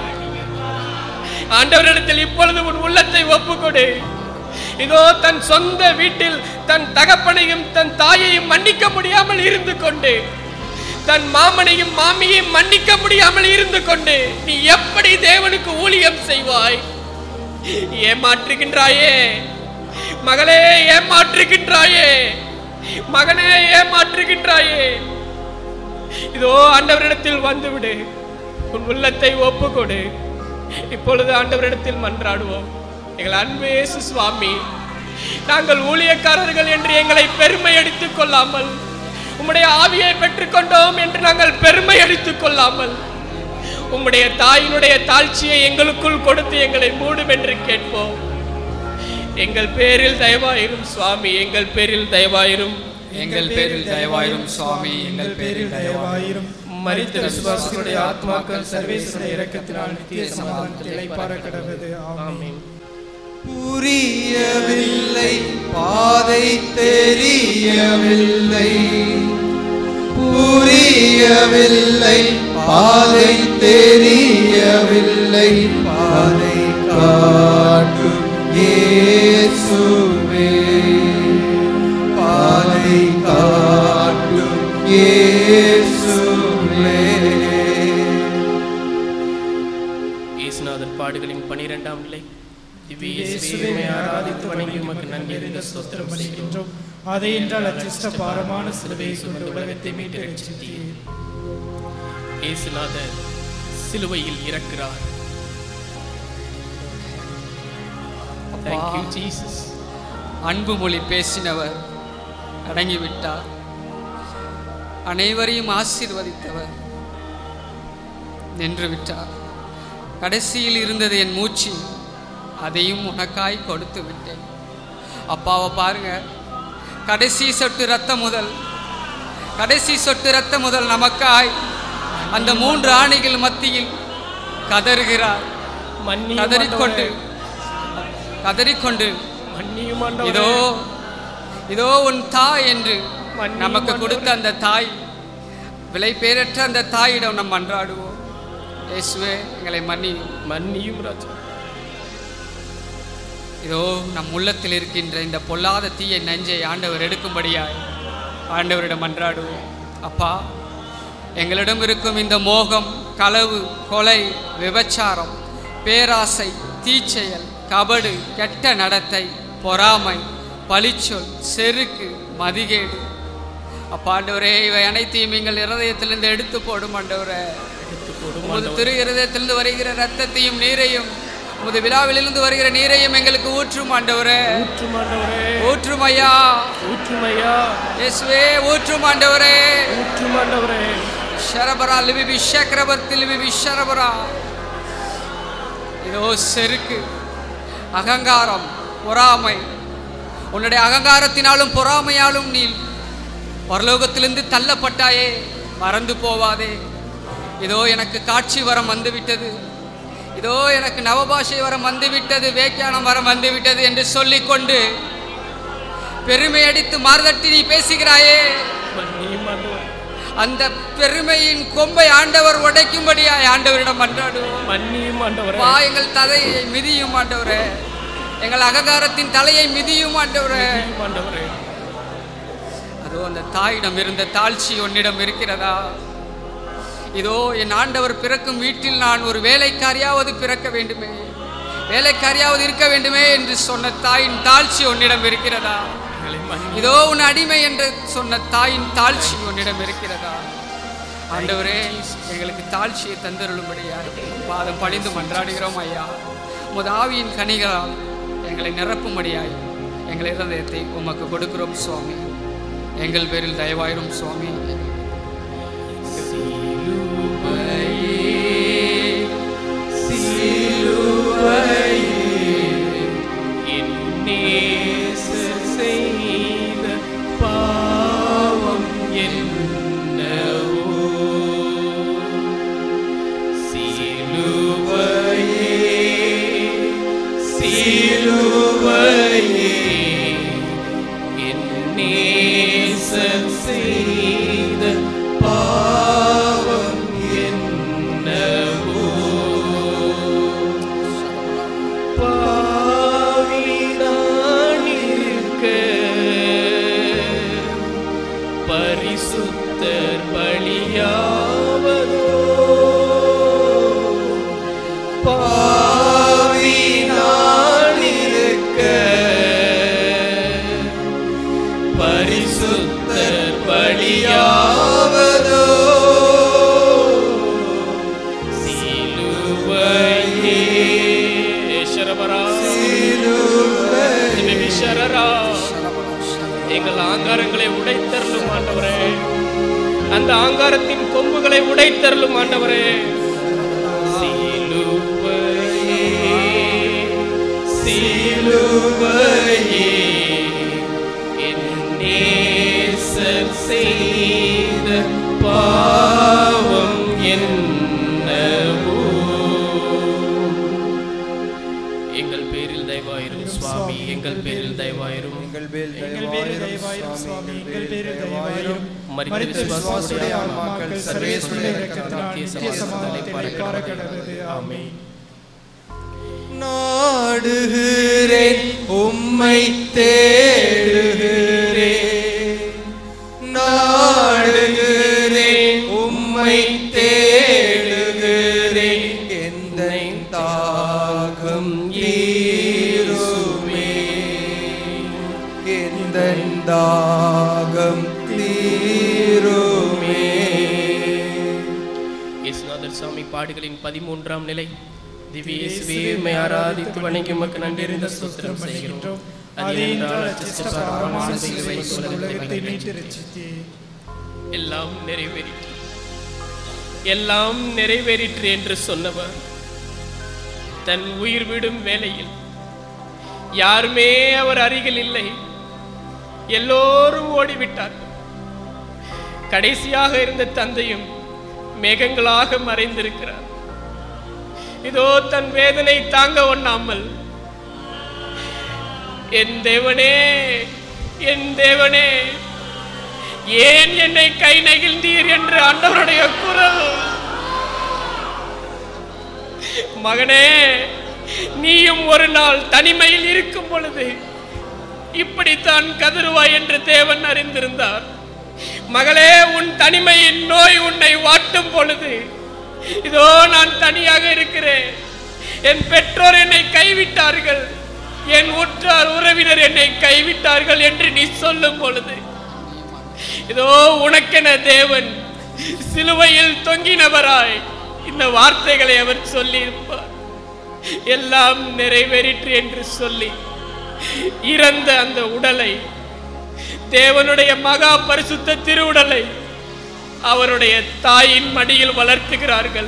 ஆண்டவரிடத்தில் இப்பொழுது உன் உள்ளத்தை ஒப்புக்கொடு இதோ தன் சொந்த வீட்டில் தன் தகப்பனையும் தன் தாயையும் மன்னிக்க முடியாமல் இருந்து கொண்டு தன் மாமனையும் மாமியையும் மன்னிக்க முடியாமல் இருந்து கொண்டு நீ எப்படி தேவனுக்கு ஊழியம் செய்வாய் ஏமாற்றுகின்றாயே மகளே ஏமாற்றுகின்றாயே மகனே ஏமாற்றுகின்றாயே இதோ ஆண்டவரிடத்தில் வந்துவிடு உன் உள்ளத்தை ஒப்புக்கொடு இப்பொழுது ஆண்டவரிடத்தில் மன்றாடுவோம் எங்கள் அன்பு இயேசு சுவாமி நாங்கள் ஊழியக்காரர்கள் என்று எங்களை பெருமை அடித்துக் கொள்ளாமல் உம்முடைய ஆவியை பெற்றுக்கொண்டோம் என்று நாங்கள் பெருமை அடித்துக் கொள்ளாமல் உம்முடைய தாயினுடைய தாழ்ச்சியை எங்களுக்குள் கொடுத்து எங்களை மூடும் என்று கேட்போம் எங்கள் பேரில் தயவாயிரும் சுவாமி எங்கள் பேரில் தயவாயிரும் எங்கள் பேரில் தயவாயிரும் சுவாமி எங்கள் பேரில் தயவாயிரும் தயவாயிரும் மரித்த விசுவாசிகளுடைய ஆத்மாக்கள் சர்வேஸ்வருடைய இரக்கத்தினால் நித்திய சமாதானத்தில் இளைப்பாற கடவது ஆமென் ஆமென் புரியவில்லை பாதை தெரியவில்லை புரியவில்லை பாதை தெரியவில்லை பாதை காட்டும் இயேசுவே பாதை காட்டும் இயேசுவே இயேசுநாதர் பாடுகளின் பனிரெண்டாம் நிலை திவ்ய இயேசுவை இயேசுவை ஆராதித்து வணங்கி உமக்கு நன்றி அறிந்த ஸ்தோத்திரம் பண்ணுகின்றோம் அதை என்றால் அச்சிஷ்ட பாரமான சிலுவையை கொண்டு உலகத்தை மீட்டு ரட்சித்தீர் இயேசுநாதர் சிலுவையில் இறக்கிறார் Thank you, Jesus. அன்பு மொழி பேசினவர் அடங்கிவிட்டார் அனைவரையும் ஆசீர்வதித்தவர் நின்று விட்டார் கடைசியில் இருந்தது என் மூச்சு அதையும் உனக்காய் கொடுத்து விட்டேன் அப்பாவை பாருங்க கடைசி சொட்டு ரத்தம் முதல் கடைசி சொட்டு ரத்தம் முதல் நமக்காய் அந்த மூன்று ஆணைகள் மத்தியில் கதறுகிறார் மன்னியும் கதறிக்கொண்டு ஆண்டவரே. கதறிக்கொண்டு மன்னியும் ஆண்டவரே. இதோ இதோ உன் தாய் என்று மன்னியும் நமக்கு ஆண்டவரே. கொடுத்த அந்த தாய் விலை பேரற்ற அந்த தாயிடம் நம் மன்றாடுவோம் இயேசுவே எங்களை மன்னியும் மன்னியும் ராஜா இதோ நம் உள்ளத்தில் இருக்கின்ற இந்த பொல்லாத தீய நெஞ்சை ஆண்டவர் எடுக்கும்படியாய் ஆண்டவரிடம் மன்றாடுவோம் அப்பா எங்களிடம் இருக்கும் இந்த மோகம் களவு கொலை விபச்சாரம் பேராசை தீச்செயல் கபடு கெட்ட நடத்தை பொறாமை பழிச்சொல் செருக்கு மதிகேடு அப்பா ஆண்டவரே இவை அனைத்தையும் எங்கள் இருதயத்திலிருந்து எடுத்து போடும் ஆண்டவரே உமது திரு இருதயத்திலிருந்து வருகிற ரத்தத்தையும் நீரையும் உமது விழாவிலிருந்து வருகிற நீரையும் எங்களுக்கு ஊற்றும் ஆண்டவரே ஊற்றும் ஆண்டவரே ஊற்றும் ஐயா ஊற்றும் ஐயா இயேசுவே ஊற்றும் ஆண்டவரே ஊற்றும் ஆண்டவரே ஷரபரா லிபி சக்கரவர்த்தி லிபி ஷரபரா இதோ செருக்கு அகங்காரம் பொறாமை உன்னுடைய அகங்காரத்தினாலும் பொறாமையாலும் நீ பரலோகத்திலிருந்து தள்ளப்பட்டாயே மறந்து போவாதே இதோ எனக்கு காட்சி வரம் வந்துவிட்டது இதோ எனக்கு நவபாஷை வரம் வந்துவிட்டது வேக்கியானம் வரம் வந்துவிட்டது என்று சொல்லிக்கொண்டு பெருமை அடித்து மாறுதட்டி நீ பேசுகிறாயே மன்னியும் ஆண்டவரே அந்த பெருமையின் கொம்பை ஆண்டவர் உடைக்கும்படியாய் ஆண்டவரிடம் மன்றாடுவோம் மன்னியும் ஆண்டவரே வா எங்கள் தலையை மிதியும் ஆண்டவரே எங்கள் அகங்காரத்தின் தலையை மிதியும் ஆண்டவரே மன்னியும் ஆண்டவரே அதோ அந்த தாயிடம் இருந்த தாழ்ச்சி உன்னிடம் இருக்கிறதா இதோ என் ஆண்டவர் பிறக்கும் வீட்டில் நான் ஒரு வேலைக்காரியாவது பிறக்க வேண்டுமே வேலைக்காரியாவது இருக்க வேண்டுமே என்று சொன்ன தாயின் தாழ்ச்சி உன்னிடம் இருக்கிறதா எங்களை மன்னி இதோ உன் அடிமை என்று சொன்ன தாயின் தாழ்ச்சி உன்னிடம் இருக்கிறதா ஆண்டவரே எங்களுக்கு தாழ்ச்சியை தந்தருளும்படியா பாதம் பணிந்து மன்றாடுகிறோம் ஐயா உமது ஆவியின் கனிகளால் எங்களை நிரப்பும்படியாய் எங்கள் இருதயத்தை உமக்கு கொடுக்கிறோம் சுவாமி எங்கள் பேரில் தயவாயிரும் சுவாமி நேசர் செய்த பாவம் என்னவோ சிலுவையே சிலுவையே என் நேசர் செய்த பாவம் என்னவோ பாவிதான் இருக்க பரிசுத்தர் பலியாவதோ பாவிதான் இருக்க பரிசுத்தர் பலியாவதோ சிலுவையே சரபரா சரரா எங்கள் ஆங்காரங்களை உடைத்தருளும் ஆண்டவரே அந்த ஆங்காரத்தின் கொம்புகளை உடைத்தருளும் ஆண்டவரே சிலுவையே சிலுவையே என் நேசர் செய்த பாவம் என்னவோ எங்கள் பேரில் தயவாயிரும் சுவாமி எங்கள் பேரில் தயவாயிரும் எங்கள் மேல் எங்கள் பேரில் தயவாயிரும் சுவாமி எங்கள் பேரில் தயவாயிரும் மரித்த மரித்த விசுவாசுடைய விசுவாசுடைய ஆன்மாக்கள் சர்வேஸ்வருடைய இரக்கத்தினால் நித்திய சமாதானத்திலே பாரக்கடவது ஆமென் நாடுகிறேன் உம்மை தேடுகிறேன் நாடுகிறேன் உம்மை தேடுகிறேன் எந்த தாகம் தீருமே எந்த தாகம் தீருமே இயேசுநாதர் சாமி பாடுகளின் பதிமூன்றாம் நிலை திவ்ய இயேசுவே உம்மை ஆராதித்து வணங்கி உமக்கு நன்றி இருந்த ஸ்தோத்திரம் செய்கிறோம் அது என்றால் அச்சிஷ்ட பரமான சிலுவை உலகத்தை மீட்டு ரட்சித்தீர். எல்லாம் நிறைவேறிற்று எல்லாம் நிறைவேறிற்று என்று சொன்னவர் தன் உயிர் விடும் வேளையில் யாருமே அவர் அருகில் இல்லை எல்லோரும் ஓடிவிட்டார்கள் கடைசியாக இருந்த தந்தையும் மேகங்களாக மறைந்திருக்கிறார் இதோ தன் வேதனை தாங்க ஒண்ணாமல் என் தேவனே என் தேவனே ஏன் என்னை கை நெகிழ்ந்தீர் என்று ஆண்டவருடைய குரல் மகனே நீயும் ஒரு நாள் தனிமையில் இருக்கும் பொழுது இப்படித்தான் கதறுவாய் என்று தேவன் அறிந்திருந்தார் மகளே உன் தனிமையின் நோய் உன்னை வாட்டும் பொழுது இதோ நான் தனியாக இருக்கிறேன் என் பெற்றோர் என்னை கைவிட்டார்கள் என் உற்றார் உறவினர் என்னை கைவிட்டார்கள் என்று நீ சொல்லும் பொழுது இதோ உனக்கென தேவன் சிலுவையில் தொங்கினவராய் இந்த வார்த்தைகளை அவர் சொல்லியிருப்பார் எல்லாம் நிறைவேறிற்று என்று சொல்லி இறந்த அந்த உடலை தேவனுடைய மகா பரிசுத்த திருவுடலை அவருடைய தாயின் மடியில் வளர்த்துகிறார்கள்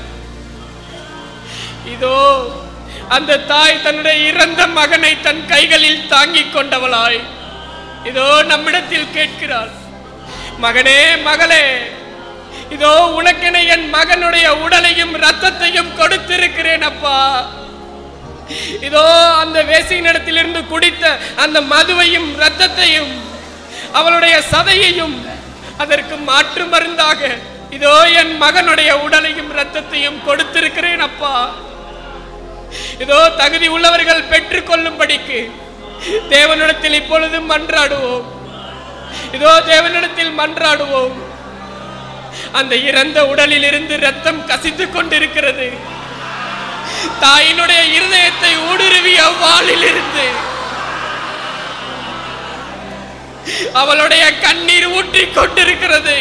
இதோ அந்த தாய் தன்னுடைய இறந்த மகனை தன் கைகளில் தாங்கிக் கொண்டவளாய் இதோ நம்மிடத்தில் கேட்கிறாள் மகனே மகளே இதோ உனக்கென என் மகனுடைய உடலையும் ரத்தத்தையும் கொடுத்திருக்கிறேன் அப்பா இதோ அந்த வேசியினிடத்திலிருந்து குடித்த அந்த மதுவையும் ரத்தத்தையும் அவளுடைய சதையையும் அதற்கு மாற்று மருந்தாக இதோ என் மகனுடைய உடலையும் ரத்தத்தையும் கொடுத்திருக்கிறேன் அப்பா இதோ தகுதி உள்ளவர்கள் பெற்றுக்கொள்ளும்படிக்கு தேவனிடத்தில் இப்பொழுது மன்றாடுவோம் இதோ தேவனிடத்தில் மன்றாடுவோம் அந்த இறந்த உடலில் இருந்து ரத்தம் கசித்துக் கொண்டிருக்கிறது தாயினுடைய இருதயத்தை ஊடுருவி அவ்வாளில் இருந்து அவளுடைய கண்ணீர் ஊற்றிக் கொண்டிருக்கிறது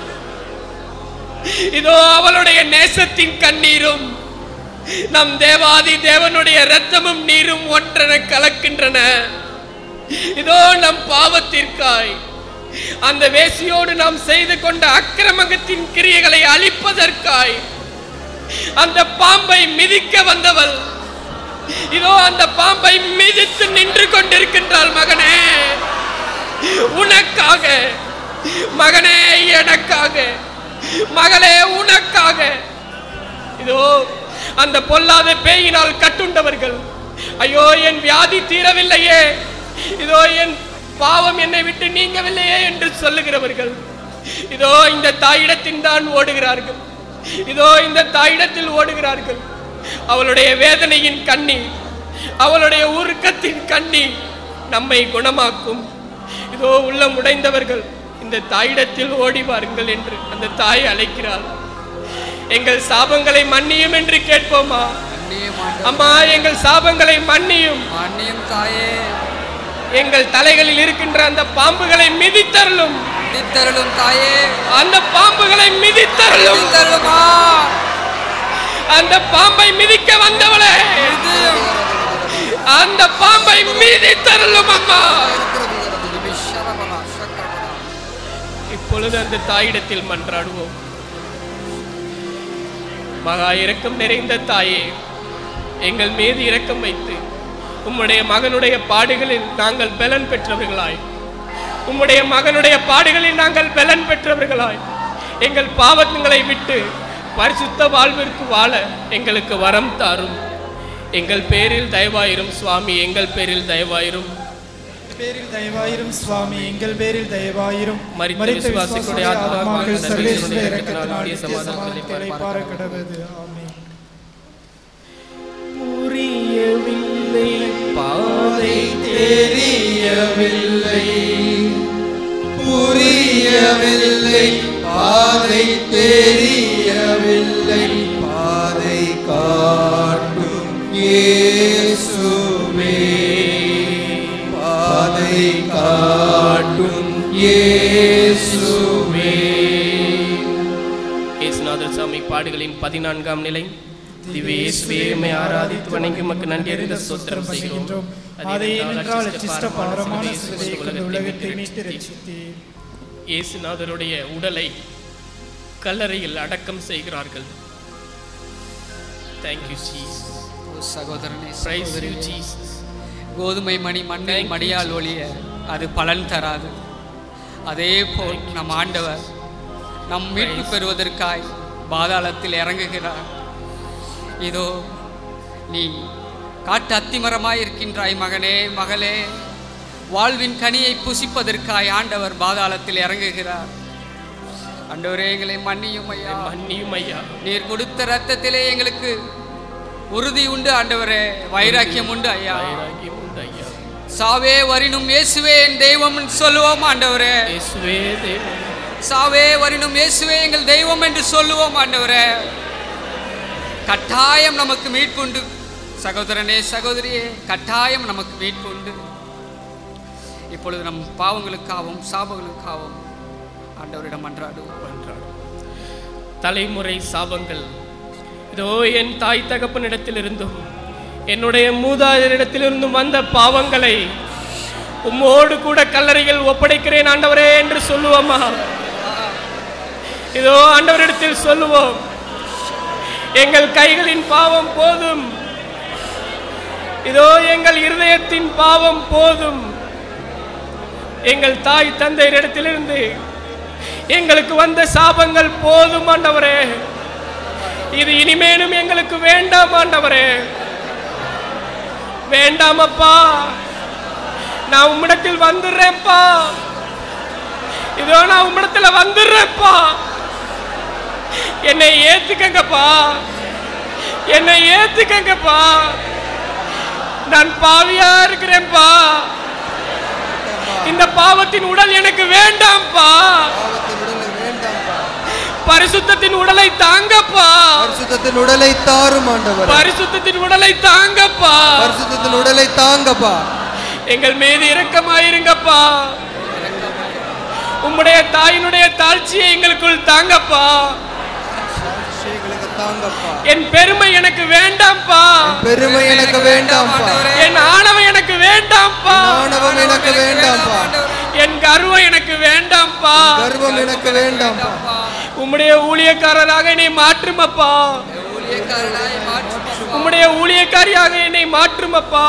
இதோ அவளுடைய நேசத்தின் கண்ணீரும் நம் தேவாதி தேவனுடைய இரத்தமும் நீரும் ஒன்றென கலக்கின்றன இதோ நம் பாவத்திற்காய் அந்த வேசியோடு நாம் செய்து கொண்ட அக்கிரமகத்தின் கிரியைகளை அழிப்பதற்காய் அந்த பாம்பை மிதிக்க வந்தவள் இதோ அந்த பாம்பை மிதித்து நின்று கொண்டிருக்கின்றாள் மகனே உனக்காக மகனே எனக்காக மகளே உனக்காக இதோ அந்த பொல்லாத பேயினால் கட்டுண்டவர்கள் ஐயோ என் வியாதி தீரவில்லையே இதோ என் பாவம் என்னை விட்டு நீங்கவில்லையே என்று சொல்லுகிறவர்கள் இதோ இந்த தாயிடத்தின் தான் ஓடுகிறார்கள் இதோ இந்த தாயிடத்தில் ஓடுகிறார்கள் அவளுடைய வேதனையின் கண்ணீர் அவளுடைய உருக்கத்தின் கண்ணீர் நம்மை குணமாக்கும் இதோ உள்ளம் உடைந்தவர்கள் இந்த தாயிடத்தில் ஓடி வாருங்கள் என்று அந்த தாய் அழைக்கிறாள் எங்கள் சாபங்களை மன்னியும் என்று கேட்போமா மன்னியும் ஆண்டவரே. அம்மா எங்கள் சாபங்களை மன்னியும் மன்னியும் தாயே எங்கள் தலைகளில் இருக்கின்ற அந்த பாம்புகளை மிதித்தருளும் மிதித்தருளும் தாயே அந்த பாம்புகளை மிதித்தருளும் மிதித்தருளுமா அந்த பாம்பை மிதிக்க வந்தவளே மிதியும். அந்த பாம்பை மிதித்தருளும் அம்மா விஸ்வரபலா, சக்கரபலா. இப்பொழுது அந்த தாயிடத்தில் மன்றாடுவோம் மகா இரக்கம் நிறைந்த தாயே எங்கள் மீது இரக்கம் வைத்து உம்முடைய மகனுடைய பாடுகளில் நாங்கள் பலன் பெற்றவர்களாய் உம்முடைய மகனுடைய பாடுகளில் நாங்கள் பலன் பெற்றவர்களாய் எங்கள் பாவங்களை விட்டு பரிசுத்த வாழ்விற்கு வாழ எங்களுக்கு வரம் தாரும் எங்கள் பேரில் தயவாயிரும் சுவாமி எங்கள் பேரில் தயவாயிரும் பேரில் தயவாயிரும் சுவாமி எங்கள் பேரில் தயவாயிரும் மரித்த விசுவாசிகளுடைய ஆத்மாக்கள் சர்வேஸ்வர சர்வேஸ்வர இரக்கத்தினால் நித்திய நித்திய சமாதானத்திலே சமாதானத்திலே பாரக்கடவது ஆமென் புரியவில்லை பாதை தெரியவில்லை புரியவில்லை பாதை தெரியவில்லை பாதை காட்டும் இயேசுவே பாதை காட்டும் இயேசுவே இயேசுநாதர் சாமி பாடுகளின் பதினான்காம் நிலை திவ்ய இயேசுவே உம்மை ஆராதித்து வணங்கி உமக்கு நன்றி அறிந்த ஸ்தோத்திரம் செய்கின்றோம் அதை ஏனென்றால் அச்சிஷ்ட பாரமான சிலுவையை கொண்டு உலகத்தை மீட்டு ரட்சித்தீர் இயேசுநாதருடைய உடலை கல்லறையில் அடக்கம் செய்கிறார்கள் தேங்க்யூ ஜீசஸ் ஓ சகோதரனே பிரைஸ் யூ சகோதரியே. ஜீசஸ் கோதுமை மணி மண்ணில் மடியால் ஒளிய அது பலன் தராது அதே போல் நம் ஆண்டவர் நம் மீட்பு பெறுவதற்காய் பாதாளத்தில் இறங்குகிறார் இதோ நீ காட்டு அத்திமரமாய் இருக்கின்றாய் மகனே மகளே வாழ்வின் கனியை புசிப்பதற்காய் ஆண்டவர் பாதாளத்தில் இறங்குகிறார் ஆண்டவரே எங்களை மன்னியும் ஐயா மன்னியும் ஐயா நீர் கொடுத்த ரத்தத்திலே எங்களுக்கு உறுதி உண்டு ஆண்டவரே வைராக்கியம் உண்டு ஐயா வைராகியம் உண்டு ஐயா சாவே வரினும் இயேசுவே என் தெய்வம் என்று சொல்லுவோம் ஆண்டவரே இயேசுவே தேவன் சாவே வரினும் இயேசுவே எங்கள் தெய்வம் என்று சொல்லுவோம் ஆண்டவரே கட்டாயம் நமக்கு மீட்புண்டு சகோதரனே சகோதரியே கட்டாயம் நமக்கு மீட்பு உண்டு இப்பொழுது நம் பாவங்களுக்காகவும் சாபங்களுக்காகவும் ஆண்டவரிடம் மன்றாடுவோம் என்றார் தலைமுறை சாபங்கள் இதோ என் தாய் தகப்பனிடத்திலிருந்தும் என்னுடைய மூதாதையரிடத்திலிருந்தும் வந்த பாவங்களை உம்மோடு கூட கல்லறையில் ஒப்படைக்கிறேன் ஆண்டவரே என்று சொல்லுவோமா இதோ ஆண்டவரிடத்தில் சொல்லுவோம் எங்கள் கைகளின் பாவம் போதும் இதோ எங்கள் இருதயத்தின் பாவம் போதும் எங்கள் தாய் தந்தையரிடத்திலிருந்து எங்களுக்கு வந்த சாபங்கள் போதும் ஆண்டவரே இது இனிமேலும் எங்களுக்கு வேண்டாம் ஆண்டவரே வேண்டாம் அப்பா நான் உம்மிடத்தில் வந்துடுறேன்ப்பா இதோ நான் உம்மிடத்துல வந்துடுறேன்ப்பா என்னை ஏத்துக்கங்கப்பா என்னை ஏத்துக்கங்கப்பா நான் பாவியா இருக்கிறேன்ப்பா இந்த பாவத்தின் உடல் எனக்கு வேண்டாம்ப்பா பாவத்தின் உடலை வேண்டாம்பா பரிசுத்தத்தின் உடலை தாங்கப்பா பரிசுத்தத்தின் உடலை தாரும் ஆண்டவர் பரிசுத்தத்தின் உடலை தாங்கப்பா பரிசுத்தத்தின் உடலை தாங்கப்பா எங்கள் மீது இரக்கமாயிருங்கப்பா உம்முடைய தாயினுடைய தாழ்ச்சியை எங்களுக்குள் தாங்கப்பா சாட்சிகளுக்கு தாங்கப்பா என் பெருமை எனக்கு வேண்டாம்ப்பா பெருமை எனக்கு வேண்டாம்பா என் ஆணவம் எனக்கு வேண்டாம்ப்பா ஆணவம் எனக்கு வேண்டாம்பா என் கர்வம் எனக்கு வேண்டாம்ப்பா கர்வம் எனக்கு வேண்டாம்பா உம்முடைய ஊழியக்காரராக என்னை மாற்றுமப்பா ஊழியக்காரனாய் மாற்றும் உம்முடைய ஊழியக்காரியாக என்னை மாற்றுமப்பா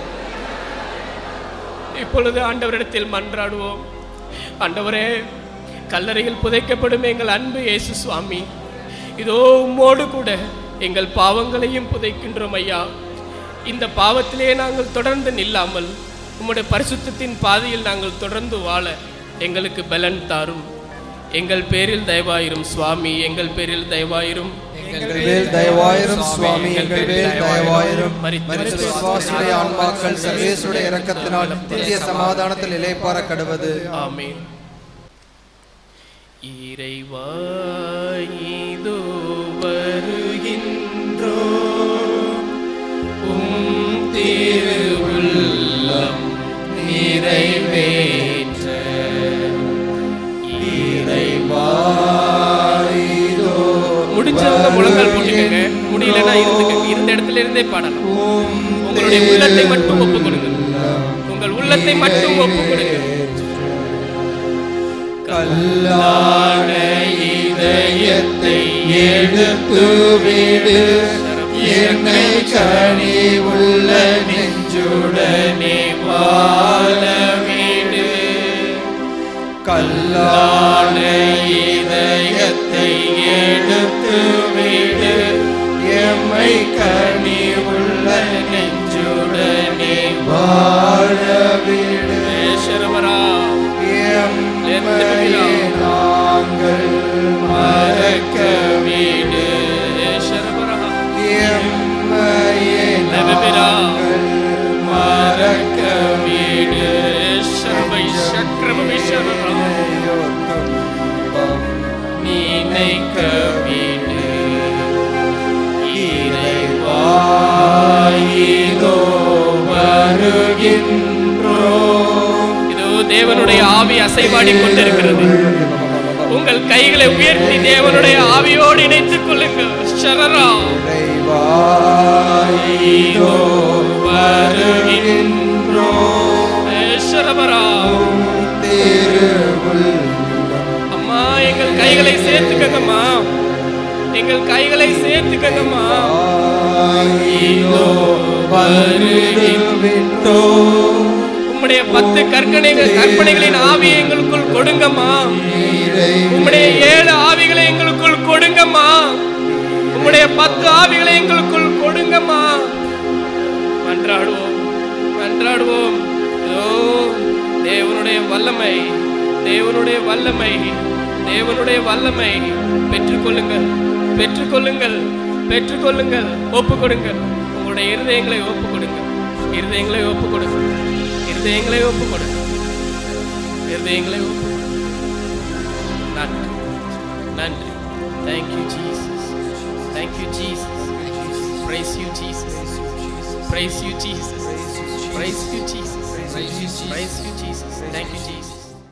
இப்பொழுது ஆண்டவரிடத்தில் மன்றாடுவோம் ஆண்டவரே கல்லறையில் புதைக்கப்படும் எங்கள் அன்பு இயேசு சுவாமி இதோ உம்மோடு கூட எங்கள் பாவங்களையும் புதைக்கின்றோம் ஐயா இந்த பாவத்திலே நாங்கள் தொடர்ந்து நில்லாமல் உம்முடைய பரிசுத்தத்தின் பாதையில் நாங்கள் தொடர்ந்து வாழ எங்களுக்கு பலன் தாரும் எங்கள் பேரில் தயவாயிரும் சுவாமி எங்கள் பேரில் தயவாயிரும் எங்கள் மேல் தயவாயிரும் சுவாமி எங்கள் மேல் தயவாயிரும் மரித்த விசுவாசுடைய ஆன்மாக்கள் சர்வேசுடைய இரக்கத்தினால் நித்திய சமாதானத்தில் இலைப்பார கடவது ஆமென் இறைவா இதோ வருகின்றோ உம் திருவுள்ளம் நிறைவேற்ற இறைவா முடிஞ்சவங்க முழங்கால் போட்டுக்கங்க முடியலன்னா இருந்துக்கங்க இருந்த இடத்துல இருந்தே பாடலாம் உங்களுடைய உள்ளத்தை மட்டும் ஒப்பு கொடுங்க உங்கள் உள்ளத்தை மட்டும் ஒப்பு கொடுங்க கல்லான இதயத்தை எடுத்து விடு என்னை கனி உள்ள நெஞ்சுடனே வாழ விடு கல்லான இதயத்தை எடுத்து விடு எம்மை கனி உள்ள நெஞ்சுடனே வாழ விடு சரவரா நாங்கள் மறக்க வீடு மறக்க வீடு சர்வை சக்கரமேஸ்வரா நினைக்க வீடு இறைவாயிதோ வருகின்றோ இதோ தேவனுடைய ஆவி அசைவாடி கொண்டிருக்கிறது உங்கள் கைகளை உயர்த்தி தேவனுடைய ஆவியோடு இணைத்துக் கொள்ளுங்கள் சரரா இதோ வருகின்றோ சரபரா அம்மா எங்கள் கைகளை சேர்த்துக்கங்கம்மா எங்கள் கைகளை சேர்த்துக்கங்கம்மா இதோ வருகின்றோ உம்முடைய பத்து கற்கனைகள் கற்பனைகளின் ஆவியை எங்களுக்குள் கொடுங்கம்மா உம்முடைய ஏழு ஆவிகளை எங்களுக்குள் கொடுங்கம்மா உம்முடைய பத்து ஆவிகளை எங்களுக்குள் கொடுங்கம்மா மன்றாடுவோம் மன்றாடுவோம் இதோ தேவனுடைய வல்லமை தேவனுடைய வல்லமை தேவனுடைய வல்லமை பெற்றுக்கொள்ளுங்கள் பெற்றுக்கொள்ளுங்கள் பெற்றுக்கொள்ளுங்கள் ஒப்பு கொடுங்க உங்களுடைய இருதயங்களை ஒப்பு கொடுங்க இருதயங்களை ஒப்பு கொடுங்க இருதயங்களை ஒப்பு கொடுங்க இருதயங்களை ஒப்பு கொடுங்க நன்றி நன்றி thank you Jesus thank you Jesus praise you Jesus Praise you, Jesus. Praise you, Jesus. Praise you, Jesus. Praise you, Jesus. Thank you, Jesus.